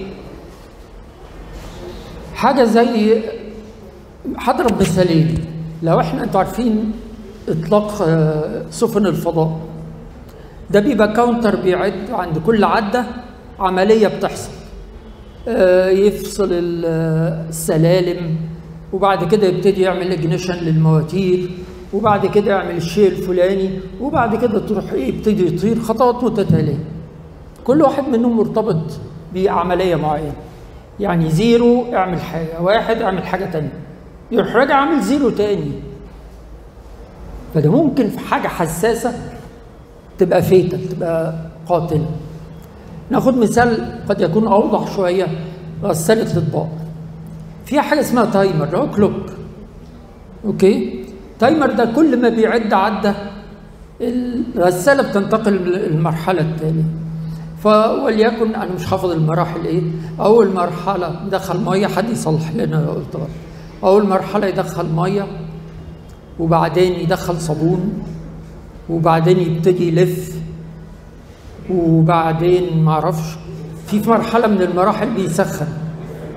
حاجه زي هضرب مثالين لو احنا انتوا عارفين اطلاق سفن الفضاء ده بيبقى كاونتر بيعد عند كل عده عمليه بتحصل يفصل السلالم وبعد كده يبتدي يعمل اجنيشن للمواتير وبعد كده يعمل الشيء الفلاني وبعد كده تروح ايه يبتدي يطير خطوات متتاليه كل واحد منهم مرتبط بعمليه معينه يعني زيرو اعمل حاجه واحد اعمل حاجه تانية يروح راجع عامل زيرو تاني فده ممكن في حاجه حساسه تبقى فيتال تبقى قاتله ناخد مثال قد يكون اوضح شويه غساله الاطباق فيها حاجه اسمها تايمر اللي هو كلوك اوكي تايمر ده كل ما بيعد عدة الغسالة بتنتقل للمرحلة التالية فوليكن أنا مش حافظ المراحل إيه أول مرحلة دخل مية حد يصلح لنا لو قلت غلط أول مرحلة يدخل مية وبعدين يدخل صابون وبعدين يبتدي يلف وبعدين معرفش في مرحلة من المراحل بيسخن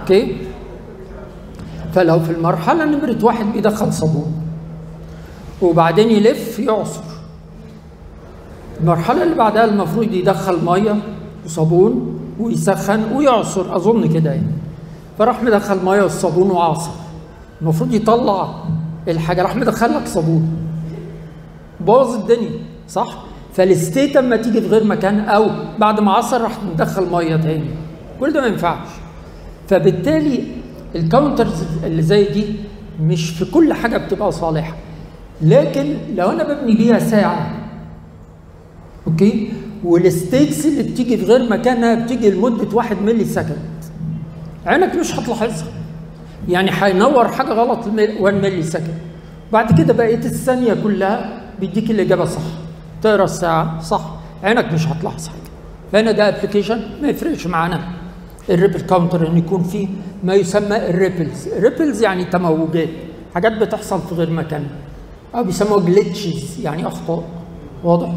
اوكي فلو في المرحله نمره واحد بيدخل صابون وبعدين يلف يعصر المرحله اللي بعدها المفروض يدخل ميه وصابون ويسخن ويعصر اظن كده يعني فراح مدخل ميه والصابون وعصر المفروض يطلع الحاجه راح مدخل لك صابون بوظ الدنيا صح فالستيت اما تيجي في غير مكان او بعد ما عصر راح مدخل ميه تاني كل ده ما ينفعش فبالتالي الكاونترز اللي زي دي مش في كل حاجه بتبقى صالحه لكن لو انا ببني بيها ساعه اوكي والستيتس اللي بتيجي في غير مكانها بتيجي لمده واحد ملي سكند عينك مش هتلاحظها يعني هينور حاجه غلط 1 ملي سكند بعد كده بقيه الثانيه كلها بيديك الاجابه صح تقرا الساعه صح عينك مش هتلاحظ حاجه فهنا ده ابلكيشن ما يفرقش معانا الريبل كاونتر ان يكون فيه ما يسمى الريبلز الريبلز يعني تموجات حاجات بتحصل في غير مكانها او بيسموها جلitches يعني اخطاء واضح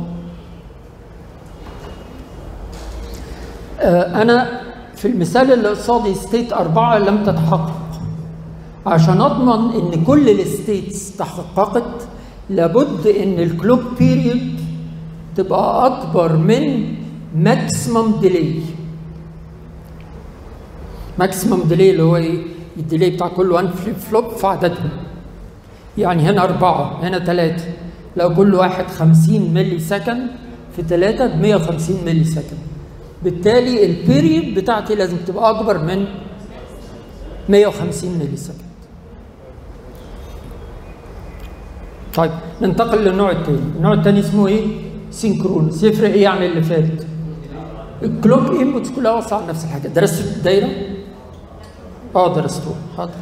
آه انا في المثال اللي قصادي ستيت أربعة لم تتحقق عشان أضمن إن كل الستيتس تحققت لابد إن الكلوك بيريود تبقى أكبر من ماكسيمم ديلي ماكسيمم ديلي اللي هو إيه؟ الديلي بتاع كل وان فليب فلوب في عددهم يعني هنا أربعة هنا ثلاثة لو كل واحد 50 ملي سكند في ثلاثة ب 150 ملي سكند بالتالي البيريد بتاعتي لازم تبقى اكبر من 150 ملي سكند طيب ننتقل للنوع الثاني النوع الثاني اسمه ايه سينكرونس يفرق ايه عن اللي فات الكلوك انبوتس كلها واصله على نفس الحاجه درست الدايره اه درستوها حاضر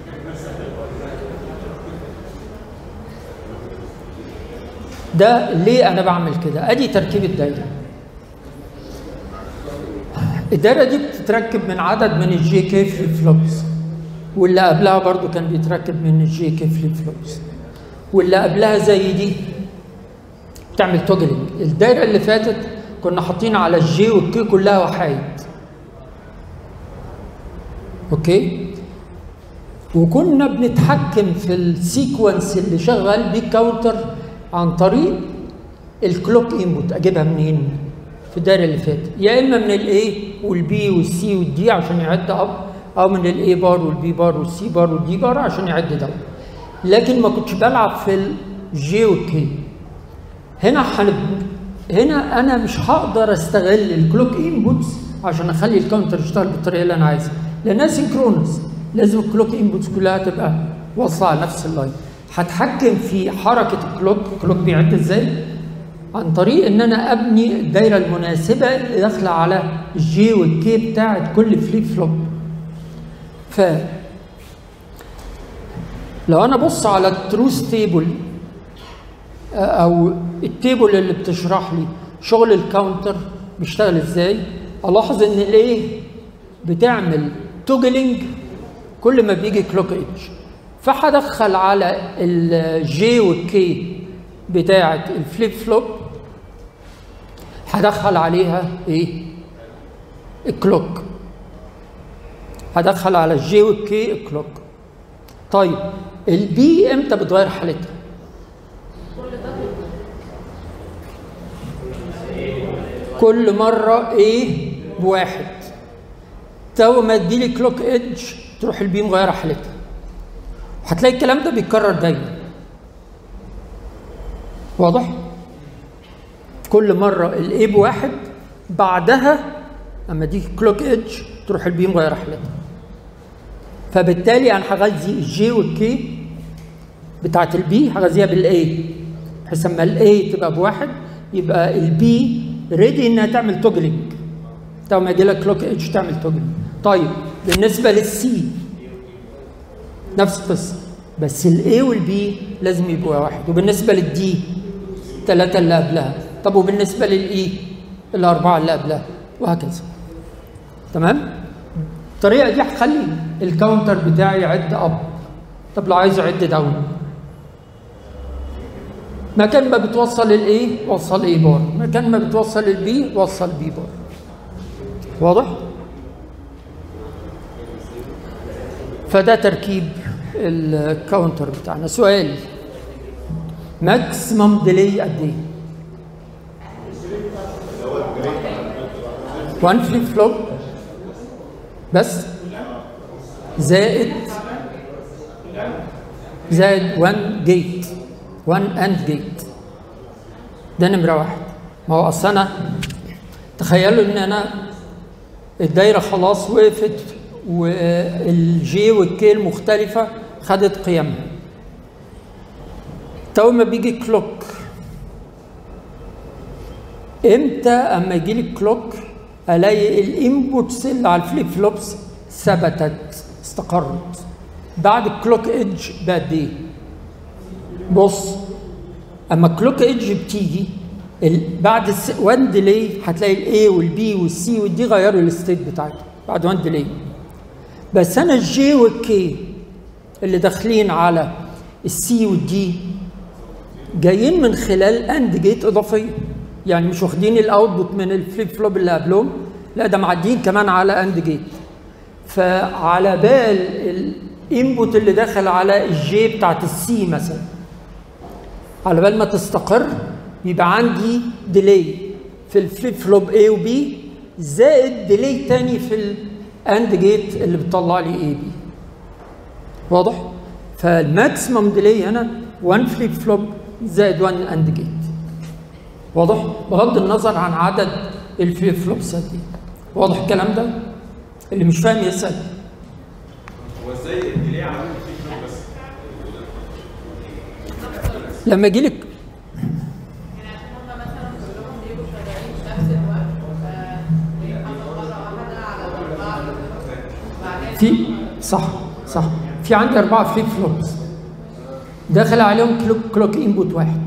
ده ليه انا بعمل كده ادي تركيب الدايره الدايره دي بتتركب من عدد من الجي كي فليب فلوبس واللي قبلها برضو كان بيتركب من الجي كي فليب فلوبس واللي قبلها زي دي بتعمل توجلنج الدايره اللي فاتت كنا حاطين على الجي والكي كلها وحايد اوكي وكنا بنتحكم في السيكونس اللي شغال بيه الكاونتر عن طريق الكلوك انبوت اجيبها منين في الدايره اللي فاتت يا اما من الاي والبي والسي والدي عشان يعد اب او من الاي بار والبي بار والسي بار والدي بار عشان يعد داون لكن ما كنتش بلعب في الجي والكي هنا حنب... هنا انا مش هقدر استغل الكلوك انبوتس عشان اخلي الكاونتر يشتغل بالطريقه اللي انا عايزها لانها سينكرونس لازم الكلوك انبوتس كلها تبقى واصله على نفس اللاين هتحكم في حركه الكلوك الكلوك بيعد ازاي عن طريق ان انا ابني الدايره المناسبه اللي داخله على الجي والكي بتاعت كل فليب فلوب ف لو انا بص على التروث تيبل او التيبل اللي بتشرح لي شغل الكاونتر بيشتغل ازاي الاحظ ان الايه بتعمل توجلينج كل ما بيجي كلوك ايدج فهدخل على الجي والكي بتاعه الفليب فلوب هدخل عليها ايه الكلوك هدخل على الجي والكي الكلوك طيب البي امتى بتغير حالتها كل مرة ايه بواحد تو ما اديلي كلوك ايدج تروح البي مغيرة حالتها هتلاقي الكلام ده بيتكرر دايما واضح؟ كل مرة الاي بواحد بعدها اما دي كلوك ايدج تروح البي مغيرة حالتها فبالتالي انا هغذي الجي والكي بتاعت البي هغذيها بالاي بحيث اما الاي تبقى بواحد يبقى البي ريدي انها تعمل توجلينج تو ما يجي لك كلوك ايدج تعمل توجلينج طيب بالنسبه للسي نفس القصه بس الاي والبي لازم يبقوا واحد وبالنسبه للدي الثلاثه اللي قبلها طب وبالنسبه للاي الاربعه اللي قبلها وهكذا تمام الطريقه دي هتخلي الكاونتر بتاعي يعد اب طب لو عايز يعد داون مكان ما بتوصل الاي وصل اي بار مكان ما بتوصل البي وصل بي بار واضح فده تركيب الكاونتر بتاعنا سؤال ماكسيمم ديلي قد ايه؟ 1 فليب فلوب بس زائد زائد 1 جيت 1 اند جيت ده نمره واحد ما هو اصل انا تخيلوا ان انا الدايره خلاص وقفت والجي والكي المختلفه خدت قيمها تو ما بيجي كلوك امتى اما يجي لي كلوك الاقي الانبوتس اللي على الفليب فلوبس ثبتت استقرت بعد الكلوك ايدج بقد ايه بص اما الكلوك ايدج بتيجي بعد 1 ديلي هتلاقي الاي والبي والسي والدي غيروا الستيت بتاعتهم بعد 1 ديلي بس انا الجي والكي اللي داخلين على السي والدي جايين من خلال اند جيت اضافيه يعني مش واخدين الاوتبوت من الفليب فلوب اللي قبلهم لا ده معديين كمان على اند جيت فعلى بال الانبوت اللي داخل على الجي بتاعت السي مثلا على بال ما تستقر يبقى عندي ديلي في الفليب فلوب A و B زائد ديلي تاني في الاند جيت اللي بتطلع لي اي بي واضح؟ فالماكسيمم ديلي هنا 1 فليب فلوب زائد 1 اند جيت واضح؟ بغض النظر عن عدد الفليب فلوبس دي واضح الكلام ده؟ اللي مش فاهم يسأل هو ازاي الديلي عمل فيه فلوب بس؟ لما يجي لك يعني عشان هم مثلا كلهم بيبقوا شغالين في نفس الوقت فبيحصل مرة واحدة على الأربعة وبعدين في صح صح في عندي أربعة فليب فلوبس داخل عليهم كلوك كلوك انبوت واحد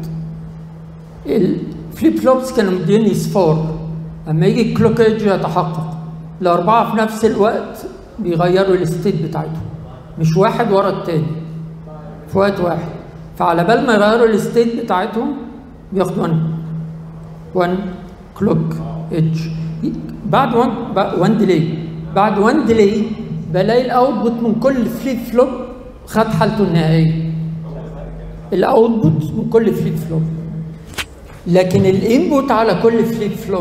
الفليب فلوبس كانوا مديني صفار اما يجي الكلوك ايدج يتحقق الأربعة في نفس الوقت بيغيروا الستيت بتاعتهم مش واحد ورا التاني في وقت واحد فعلى بال ما يغيروا الستيت بتاعتهم بياخدوا 1 1 كلوك ايدج بعد 1 1 ديلي بعد 1 ديلي بلاقي الاوتبوت من كل فليب فلوب خد حالته النهائيه الاوتبوت من كل فليب فلوب لكن الانبوت على كل فليب فلوب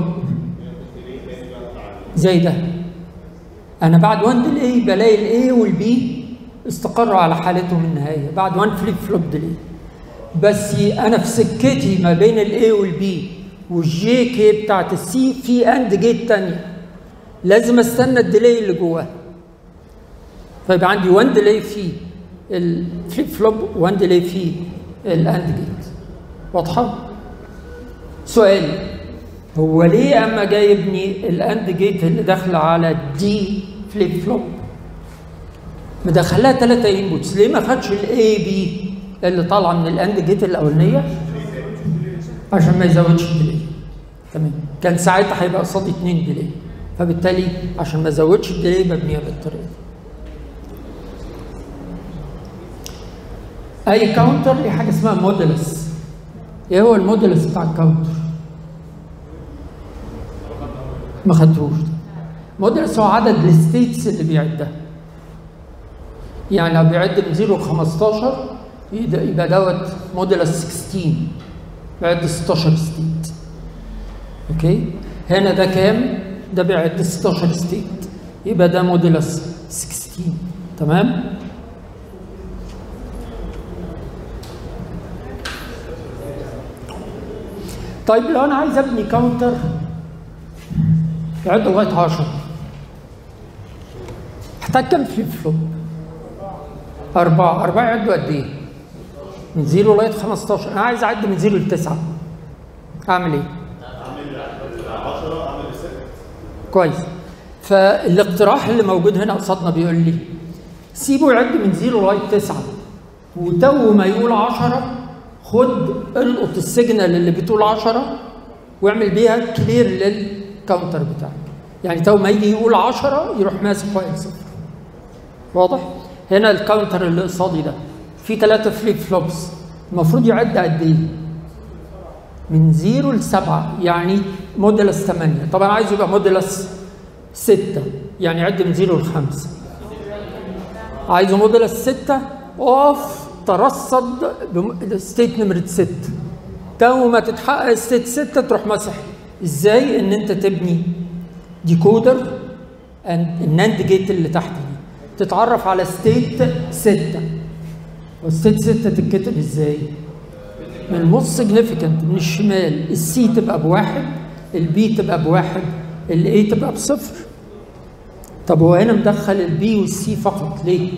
زي ده انا بعد 1 ديلي بلاقي الاي والبي استقروا على حالتهم النهائيه بعد 1 فليب فلوب ديلي بس انا في سكتي ما بين الاي والبي والجي كي بتاعت السي في اند جيت تانية لازم استنى الديلي اللي جواها فيبقى عندي 1 ديلي في الفليب فلوب 1 ديلي في الاند جيت واضحه سؤال هو ليه اما جايبني الاند جيت اللي داخله على دي فليب فلوب مدخلها ثلاثة انبوتس ليه ما خدش الاي بي اللي طالعه من الاند جيت الاولانيه عشان ما يزودش الديلي تمام كان ساعتها هيبقى قصادي 2 ديلي فبالتالي عشان ما ازودش الديلي ببنيها بالطريقه دي اي كاونتر ليه حاجه اسمها موديلس ايه هو الموديلس بتاع الكاونتر ما خدتوش ده موديلس هو عدد الستيتس اللي بيعدها يعني لو بيعد من 0 ل 15 يبقى دوت موديلس 16 بيعد 16 ستيت اوكي هنا ده كام ده بيعد 16 ستيت يبقى ده موديلس 16 تمام طيب لو انا عايز ابني كاونتر يعد لغايه 10 احتاج كام فليب فلوب؟ أربعة أربعة يعدوا قد إيه؟ من زيرو لغاية 15 أنا عايز أعد من زيرو لتسعة أعمل إيه؟ كويس فالاقتراح اللي موجود هنا قصادنا بيقول لي سيبه يعد من زيرو لغاية تسعة وتو ما يقول 10 خد القط السيجنال اللي بتقول 10 واعمل بيها كلير للكاونتر بتاعك يعني تو ما يجي يقول 10 يروح ماسك واحد صفر واضح؟ هنا الكاونتر اللي قصادي ده في ثلاثة فليب فلوبس المفروض يعد قد ايه؟ من زيرو لسبعة يعني موديلس 8 طبعا عايز يبقى موديلس 6 يعني يعد من زيرو لخمسة عايزه موديل ستة اقف ترصد ستيت نمرة ستة تو ما تتحقق ستيت ستة تروح مسح ازاي ان انت تبني ديكودر الناند جيت اللي تحت دي تتعرف على ستيت ستة والستيت ستة تتكتب ازاي؟ من الموست سيجنيفيكانت من الشمال السي تبقى بواحد البي تبقى بواحد الاي تبقى بصفر طب هو هنا مدخل البي والسي فقط ليه؟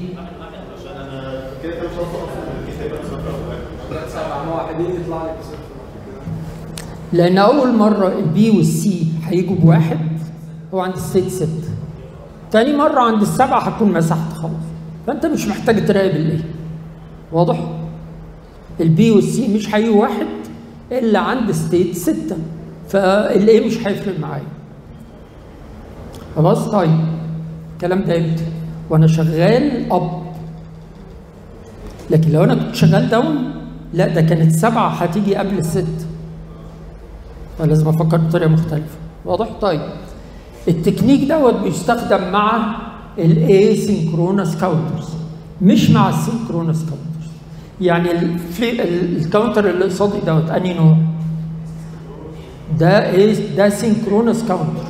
سبعة واحدين يطلع لك صفر لان اول مره البي والسي هيجوا بواحد هو عند ستيت 6 تاني مره عند السبعه هتكون مسحت خلاص فانت مش محتاج تراقب الايه واضح البي والسي مش هيجوا واحد الا عند ستيت 6 فالايه مش هيفرق معايا خلاص طيب الكلام ده امتى وانا شغال اب لكن لو انا كنت شغال داون لا ده كانت سبعه هتيجي قبل الست فلازم افكر بطريقه مختلفه واضح طيب التكنيك دوت بيستخدم مع الاسynchronous كاونترز مش مع السينكرونس كاونترز يعني الفلي- ال- الكاونتر اللي قصادي دوت انهي نوع ده ايه ده سينكرونس كاونتر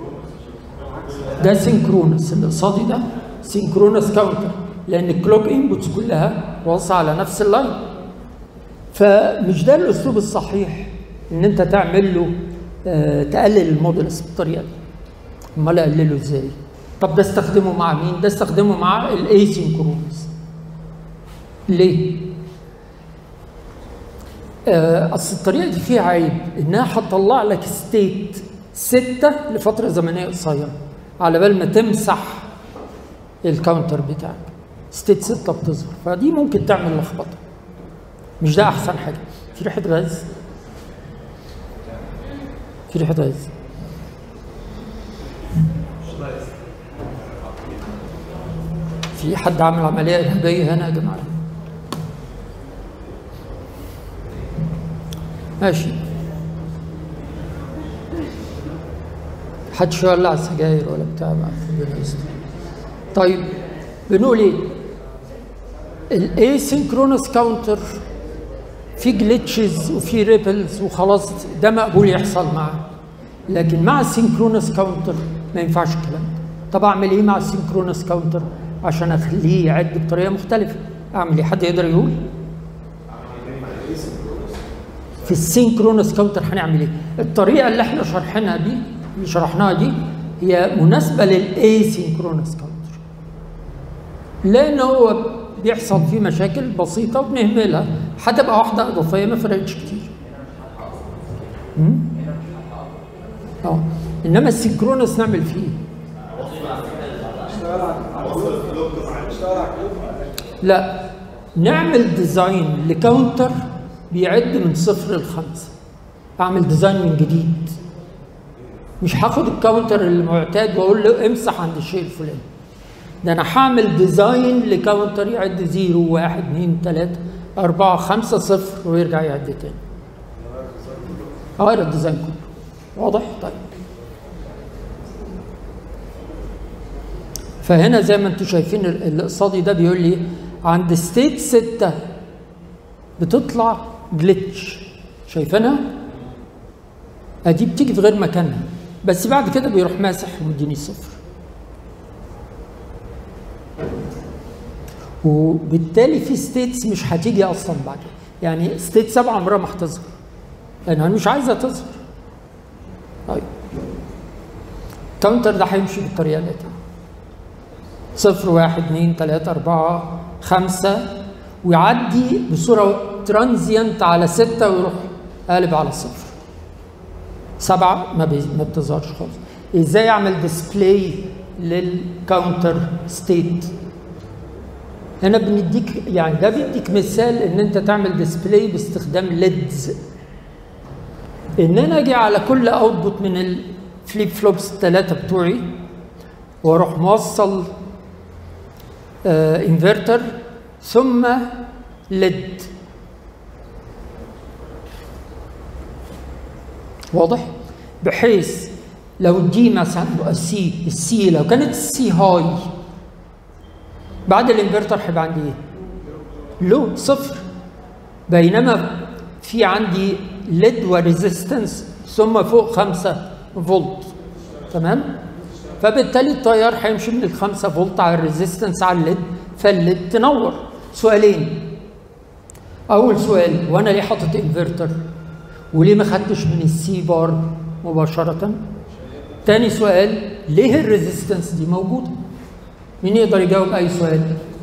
ده سينكرونس اللي قصادي ده سينكرونس كاونتر لان الكلوك انبوتس كلها واصله على نفس اللاين فمش ده الاسلوب الصحيح ان انت تعمل له آه، تقلل المودلس بالطريقه دي امال اقلله ازاي طب ده استخدمه مع مين ده استخدمه مع الاسينكرونس ليه آه، اصل الطريقه دي فيها عيب انها هتطلع لك ستيت ستة لفتره زمنيه قصيره على بال ما تمسح الكاونتر بتاعك ستيت ستة بتظهر فدي ممكن تعمل لخبطه مش ده احسن حاجه في ريحه غاز في ريحه غاز في حد عامل عمليه ارهابيه هنا يا جماعه ماشي حدش يولع سجاير ولا بتاع بقى ربنا يستر طيب بنقول ايه الاسynchronous كاونتر في جلitches وفي ريبلز وخلاص ده مقبول يحصل معاه لكن مع السينكرونس كاونتر ما ينفعش الكلام ده طب اعمل ايه مع السينكرونس كاونتر عشان اخليه يعد بطريقه مختلفه اعمل ايه حد يقدر يقول في السينكرونس كاونتر هنعمل ايه الطريقه اللي احنا شارحينها دي اللي شرحناها دي هي مناسبه للاسينكرونس كاونتر لان هو بيحصل فيه مشاكل بسيطه وبنهملها هتبقى واحده اضافيه ما فرقتش كتير أمم؟ اه انما السينكرونس نعمل فيه إيه؟ اشتغل على اشتغل على الكلوب لا نعمل ديزاين لكاونتر بيعد من صفر لخمسة اعمل ديزاين من جديد مش هاخد الكاونتر المعتاد واقول له امسح عند الشيء الفلاني ده انا هعمل ديزاين لكاونتر يعد زيرو واحد اثنين ثلاثة أربعة خمسة صفر ويرجع يعد تاني غير الديزاين كله واضح؟ طيب فهنا زي ما انتم شايفين ال- الاقتصادي ده بيقول لي عند ستيت ستة بتطلع جلitch شايفينها؟ ادي بتيجي في غير مكانها بس بعد كده بيروح ماسح ومديني صفر وبالتالي في ستيتس مش هتيجي اصلا بعد يعني ستيت سبعة عمرها ما هتظهر لانها مش عايزه تظهر طيب الكاونتر ده هيمشي بالطريقه دي صفر واحد اثنين ثلاثة أربعة خمسة ويعدي بصورة ترانزيانت على ستة ويروح قالب على صفر سبعة ما, بي... ما بتظهرش خالص ازاي اعمل ديسبلاي للكاونتر ستيت هنا بنديك يعني ده بيديك مثال ان انت تعمل ديسبلاي باستخدام ليدز ان انا اجي على كل اوتبوت من الفليب فلوبس الثلاثه بتوعي واروح موصل انفرتر ثم ليد واضح بحيث لو دي مثلا السي السي لو كانت السي هاي بعد الانفرتر هيبقى عندي ايه؟ لو صفر بينما في عندي ليد وريزيستنس ثم فوق 5 فولت تمام؟ فبالتالي التيار هيمشي من ال 5 فولت على الريزيستنس على الليد فالليد تنور سؤالين اول سؤال وانا ليه حاطط انفرتر وليه ما خدتش من السي بار مباشره تاني سؤال ليه الريزيستنس دي موجوده مين يقدر يجاوب اي سؤال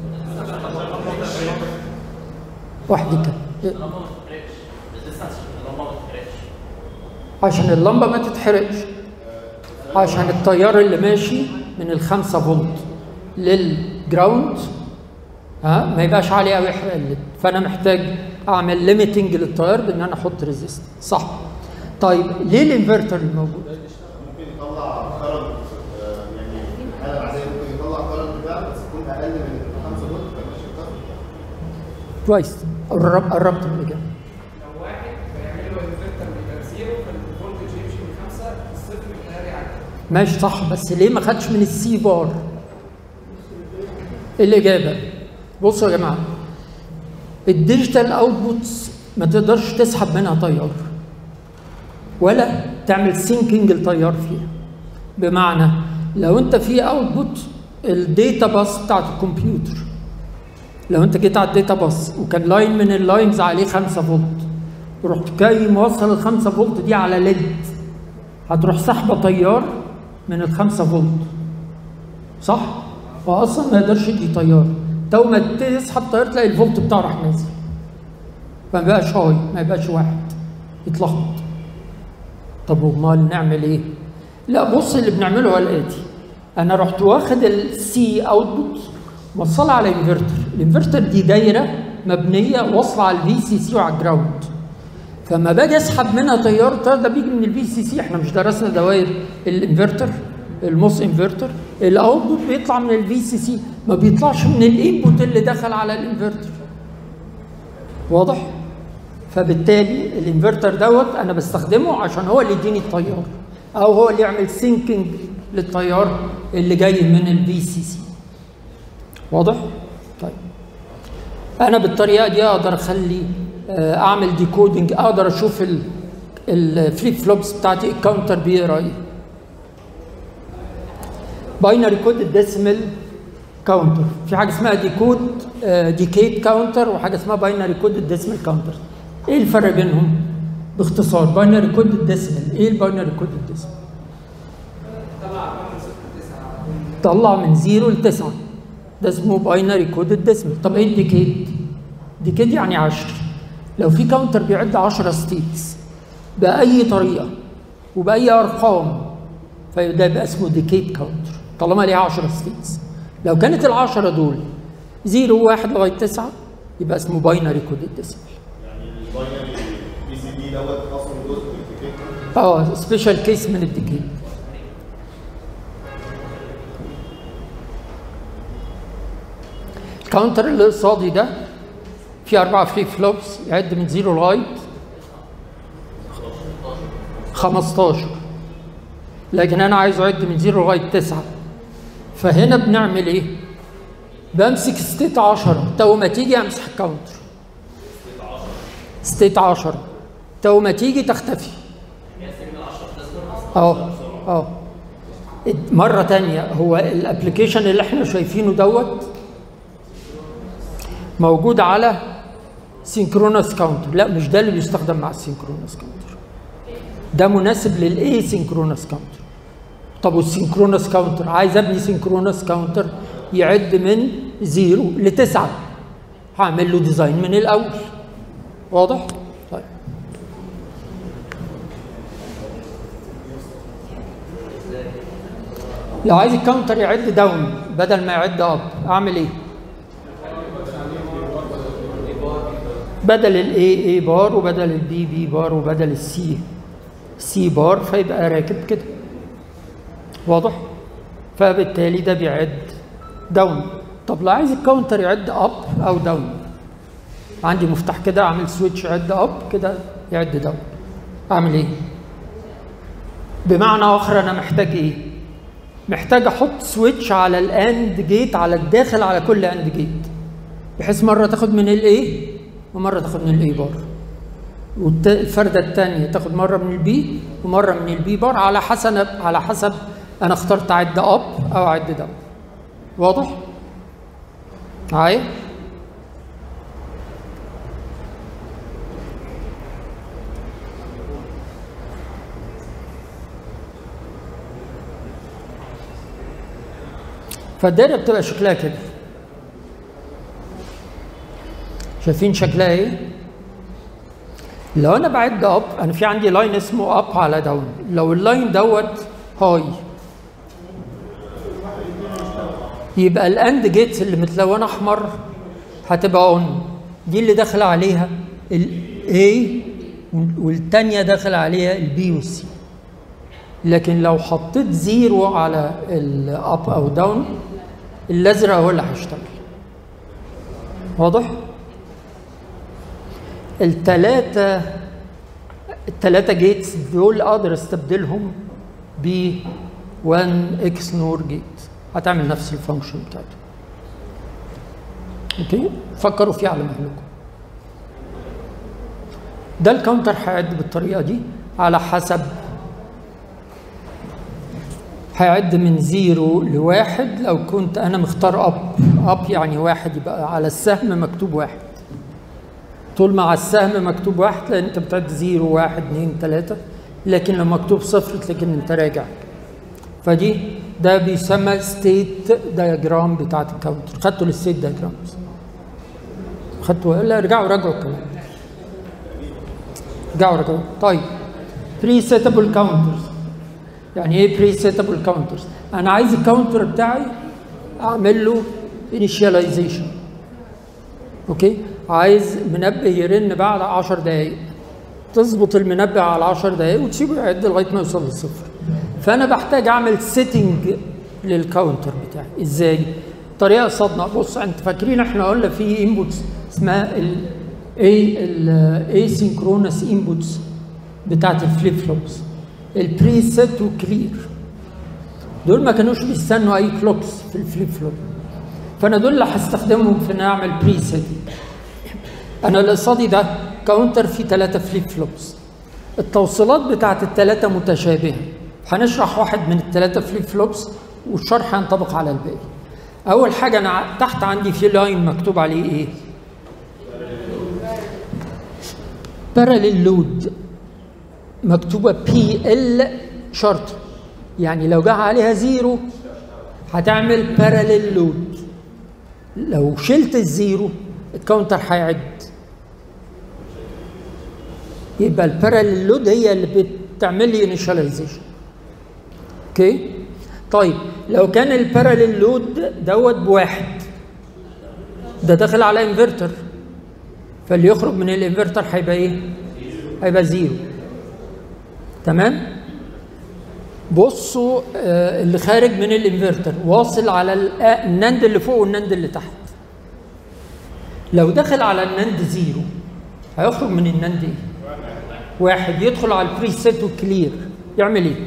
واحد كده عشان اللمبه ما تتحرقش عشان التيار اللي ماشي من الخمسة فولت للجراوند ها ما يبقاش عالي قوي يحرق الليد فانا محتاج اعمل ليميتنج للتيار بان انا احط ريزيست صح طيب ليه الانفرتر الموجود ممكن يطلع كرنت يعني في الحاله العاديه ممكن يطلع كرنت بقى بس يكون اقل من 5 فولت فماشي الكرنت كويس قرب قربت من الاجابه لو واحد فيعمل له انفرتر بيبقى زيرو فالفولتج يمشي من خمسه الصفر التيار يعدي ماشي صح بس ليه ما خدش من السي بار الاجابه بصوا يا جماعه الديجيتال اوتبوتس ما تقدرش تسحب منها تيار ولا تعمل سينكينج التيار فيها بمعنى لو انت في اوتبوت الداتا باس بتاعت الكمبيوتر لو انت جيت على الداتا باس وكان لاين من اللاينز عليه 5 فولت رحت جاي موصل ال 5 فولت دي على ليد هتروح سحبه تيار من ال 5 فولت صح؟ فاصلا ما يقدرش يدي تيار تو ما تسحب تيار تلاقي الفولت بتاعه راح نازل فما يبقاش هاي ما يبقاش واحد يتلخبط طب امال نعمل ايه؟ لا بص اللي بنعمله هو الاتي انا رحت واخد السي اوتبوت موصلها على انفرتر الانفرتر دي دايره مبنيه واصله على الفي سي سي وعلى الجراوند فما باجي اسحب منها تيار التيار ده بيجي من الفي سي سي احنا مش درسنا دوائر الانفرتر الموس انفرتر الاوتبوت بيطلع من الفي سي سي ما بيطلعش من الانبوت اللي دخل على الانفرتر واضح فبالتالي الانفرتر دوت انا بستخدمه عشان هو اللي يديني التيار او هو اللي يعمل سينكينج للتيار اللي جاي من الفي سي سي واضح طيب انا بالطريقه دي اقدر اخلي آه، اعمل ديكودنج اقدر اشوف الفليب فلوبس بتاعتي الكاونتر بيقرا ايه باينري كود ديسيمال كاونتر في حاجه اسمها ديكود ديكيد كاونتر وحاجه اسمها باينري كود ديسيمال كاونتر ايه الفرق بينهم باختصار باينري كود ديسيمال ايه الباينري كود ديسيمال طلع ارقام من صفر لتسعه طلع من 0 ل 9 ده اسمه باينري كود ديسيمال طب ايه الديكيد ديكيد يعني 10 لو في كاونتر بيعد 10 ستيتس باي طريقه وباي ارقام فده يبقى اسمه ديكيد كاونتر طالما ليها 10 ستيتس لو كانت ال10 دول 0 1 لغايه 9 يبقى اسمه باينري كود ديسيمال يعني الباينري بي سي دي دوت اصلا جزء من التكنيك اه سبيشال كيس من الديكيد الكاونتر اللي قصادي ده فيه أربعة فليب فلوبس يعد من زيرو لغاية 15 لكن أنا عايز أعد من زيرو لغاية 9 فهنا بنعمل إيه؟ بمسك ستيت 10 تو ما تيجي أمسح الكاونتر ستيت 10 تو ما تيجي تختفي اه اه مرة تانية هو الابلكيشن اللي احنا شايفينه دوت موجود على سينكرونس كاونتر لا مش ده اللي بيستخدم مع السينكرونس كاونتر ده مناسب للاي سينكرونس كاونتر طب والسينكرونس كاونتر عايز ابني سينكرونس كاونتر يعد من زيرو لتسعة هعمل له ديزاين من الاول واضح؟ طيب لو عايز الكاونتر يعد داون بدل ما يعد اب اعمل ايه؟ بدل الاي اي بار وبدل البي بي بار وبدل السي سي بار فيبقى راكب كده واضح؟ فبالتالي ده بيعد داون طب لو عايز الكاونتر يعد اب او داون عندي مفتاح كده اعمل سويتش يعد اب كده يعد داون اعمل ايه؟ بمعنى اخر انا محتاج ايه؟ محتاج احط سويتش على الاند جيت على الداخل على كل اند جيت بحيث مره تاخد من الاي ومره تاخد من الاي بار والفرده الثانيه تاخد مره من البي ومره من البي بار على حسب على حسب انا اخترت اعد اب او اعد داون واضح؟ معايا؟ فالدايره بتبقى شكلها كده شايفين شكلها ايه؟ لو انا بعد اب انا في عندي لاين اسمه اب على داون لو اللاين دوت هاي يبقى الاند جيتس اللي متلونه احمر هتبقى اون دي اللي داخل عليها الاي والتانية داخل عليها البي والسي لكن لو حطيت زيرو على الاب او داون الازرق هو اللي هيشتغل واضح التلاتة التلاتة جيتس دول اقدر استبدلهم ب 1 اكس نور جيت هتعمل نفس الفانكشن بتاعته اوكي فكروا فيه على مهلكم ده الكاونتر هيعد بالطريقه دي على حسب هيعد من زيرو لواحد لو كنت انا مختار اب اب يعني واحد يبقى على السهم مكتوب واحد طول ما على السهم مكتوب واحد لان انت بتعد زيرو واحد اثنين ثلاثة لكن لو مكتوب صفر تلاقي ان انت راجع فدي ده بيسمى ستيت دايجرام بتاعت الكاونتر خدتوا الستيت دايجرامز خدتوا لا ارجعوا راجعوا الكلام ارجعوا راجعوا طيب بري سيتابل كاونترز يعني ايه بري سيتابل كاونترز انا عايز الكاونتر بتاعي اعمل له انيشاليزيشن اوكي عايز منبه يرن بعد 10 دقائق تظبط المنبه على 10 دقائق وتسيبه يعد لغايه ما يوصل للصفر فانا بحتاج اعمل سيتنج للكاونتر بتاعي ازاي طريقه صدمه بص انت فاكرين احنا قلنا في انبوتس اسمها ال اي الاي سينكرونس انبوتس بتاعت الفليب فلوبس البري سيت وكلير دول ما كانوش بيستنوا اي كلوكس في الفليب فلوب فانا دول اللي هستخدمهم في ان اعمل بري سيت انا اللي قصادي ده كاونتر فيه ثلاثه فليب فلوبس التوصيلات بتاعت الثلاثه متشابهه هنشرح واحد من الثلاثه فليب فلوبس والشرح هينطبق على الباقي اول حاجه انا تحت عندي في لاين مكتوب عليه ايه باراليل لود مكتوبه بي ال شرط يعني لو جه عليها زيرو هتعمل باراليل لود لو شلت الزيرو الكاونتر هيعد يبقى الباراليل لود هي اللي بتعمل لي انيشاليزيشن اوكي طيب لو كان الباراليل لود دوت بواحد ده داخل على انفرتر فاللي يخرج من الانفرتر هيبقى ايه؟ هيبقى زيرو تمام؟ بصوا آه اللي خارج من الانفرتر واصل على النند اللي فوق والنند اللي تحت لو دخل على النند زيرو هيخرج من النند ايه؟ واحد يدخل على البريسيت والكلير يعمل ايه؟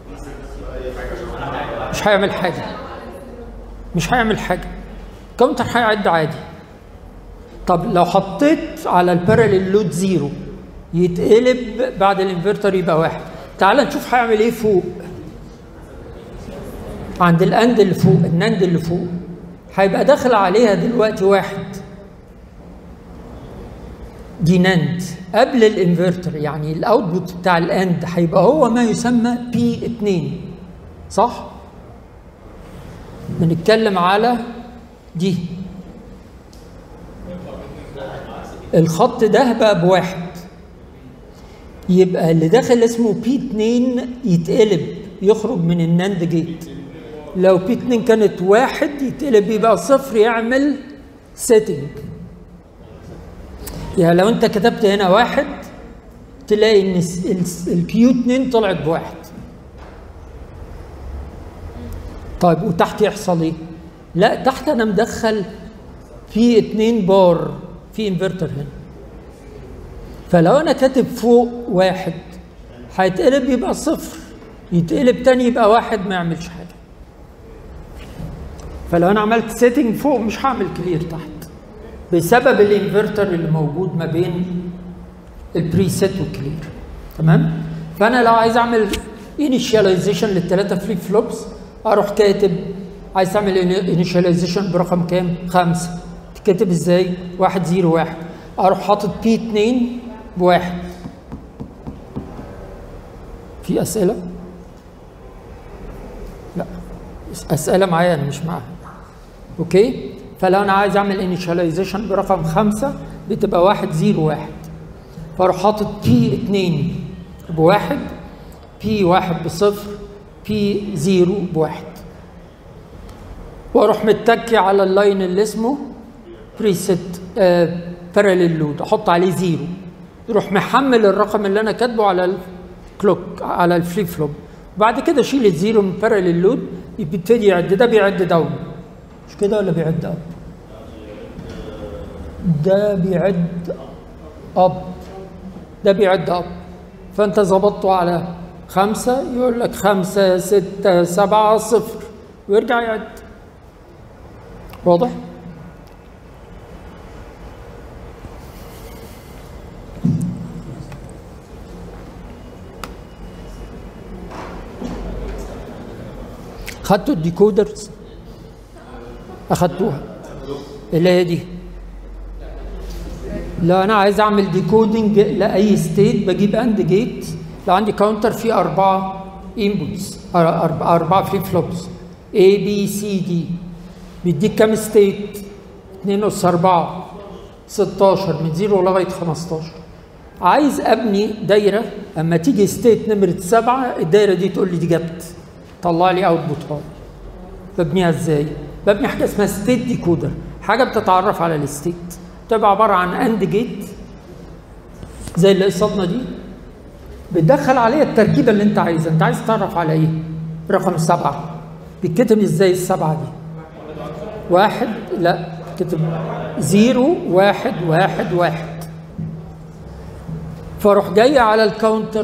مش هيعمل حاجه مش هيعمل حاجه كاونتر هيعد عادي طب لو حطيت على الباراليل لود زيرو يتقلب بعد الانفرتر يبقى واحد تعال نشوف هيعمل ايه فوق عند الاند اللي فوق النند اللي فوق هيبقى داخل عليها دلوقتي واحد دي ناند قبل الانفرتر يعني الاوتبوت بتاع الاند هيبقى هو ما يسمى بي 2 صح؟ بنتكلم على دي الخط ده بقى بواحد يبقى اللي داخل اسمه بي 2 يتقلب يخرج من الناند جيت لو بي 2 كانت واحد يتقلب يبقى صفر يعمل سيتنج يعني لو انت كتبت هنا واحد تلاقي ان الكيو 2 طلعت بواحد طيب وتحت يحصل ايه؟ لا تحت انا مدخل في 2 بار في انفرتر هنا فلو انا كاتب فوق واحد هيتقلب يبقى صفر يتقلب تاني يبقى واحد ما يعملش حاجه فلو انا عملت سيتنج فوق مش هعمل كلير تحت بسبب الانفرتر اللي موجود ما بين البريسيت والكلير تمام فانا لو عايز اعمل انيشاليزيشن للثلاثه فليب فلوبس اروح كاتب عايز تعمل انيشاليزيشن برقم كام؟ خمسه تكتب ازاي؟ واحد زيرو واحد اروح حاطط بي 2 بواحد في اسئله؟ لا اسئله معايا انا مش معاها اوكي فلو انا عايز اعمل انيشاليزيشن برقم خمسه بتبقى واحد زيرو واحد فاروح حاطط بي 2 بواحد بي واحد بصفر بي زيرو بواحد واروح متكي على اللاين اللي اسمه بريست باراليل لود احط عليه زيرو يروح محمل الرقم اللي انا كاتبه على الكلوك على الفليب فلوب بعد كده شيل الزيرو من باراليل لود يبتدي يعد ده بيعد داون مش كده ولا بيعد اب ده بيعد اب ده بيعد اب فانت ظبطته على خمسة يقول لك خمسة ستة سبعة صفر ويرجع يعد واضح؟ خدتوا الديكودرز اخدتوها اللي هي دي لو انا عايز اعمل ديكودنج لاي ستيت بجيب اند جيت لو عندي كاونتر فيه اربعه انبوتس اربعه فليب فلوبس A B C D بيديك كام ستيت 2 اس 4 16 من 0 لغايه 15 عايز ابني دايره اما تيجي ستيت نمره 7 الدايره دي تقول لي دي جت طلع لي اوتبوت هاي ببنيها ازاي؟ ببني حاجه اسمها ستيت ديكودر حاجه بتتعرف على الستيت بتبقى عباره عن اند جيت زي اللي قصادنا دي بتدخل عليها التركيبه اللي انت عايزها انت عايز تعرف على ايه؟ رقم سبعه بيتكتب ازاي السبعه دي؟ واحد لا كتب زيرو واحد واحد واحد فاروح جاي على الكاونتر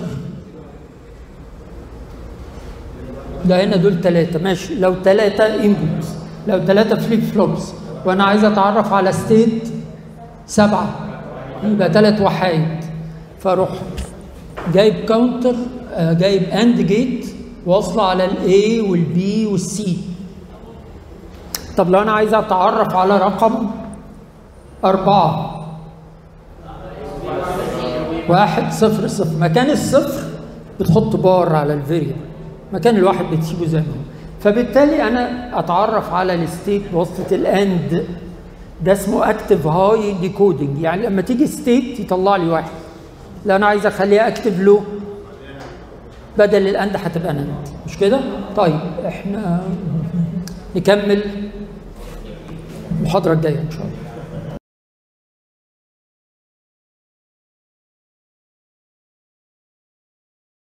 ده هنا دول ثلاثة ماشي لو ثلاثة انبوتس لو ثلاثة فليب فلوبس وأنا عايز أتعرف على ستيت سبعة يبقى ثلاث وحايد فأروح جايب كاونتر آه، جايب اند جيت واصلة على الاي والبي والسي طب لو أنا عايز أتعرف على رقم أربعة واحد صفر صفر مكان الصفر بتحط بار على الفيريبل مكان الواحد بتسيبه زي ما هو فبالتالي انا اتعرف على الستيت بواسطه الاند ده اسمه اكتف هاي ديكودنج يعني لما تيجي ستيت يطلع لي واحد لو انا عايز اخليها اكتف لو بدل الاند هتبقى نند مش كده؟ طيب احنا نكمل المحاضره الجايه ان شاء الله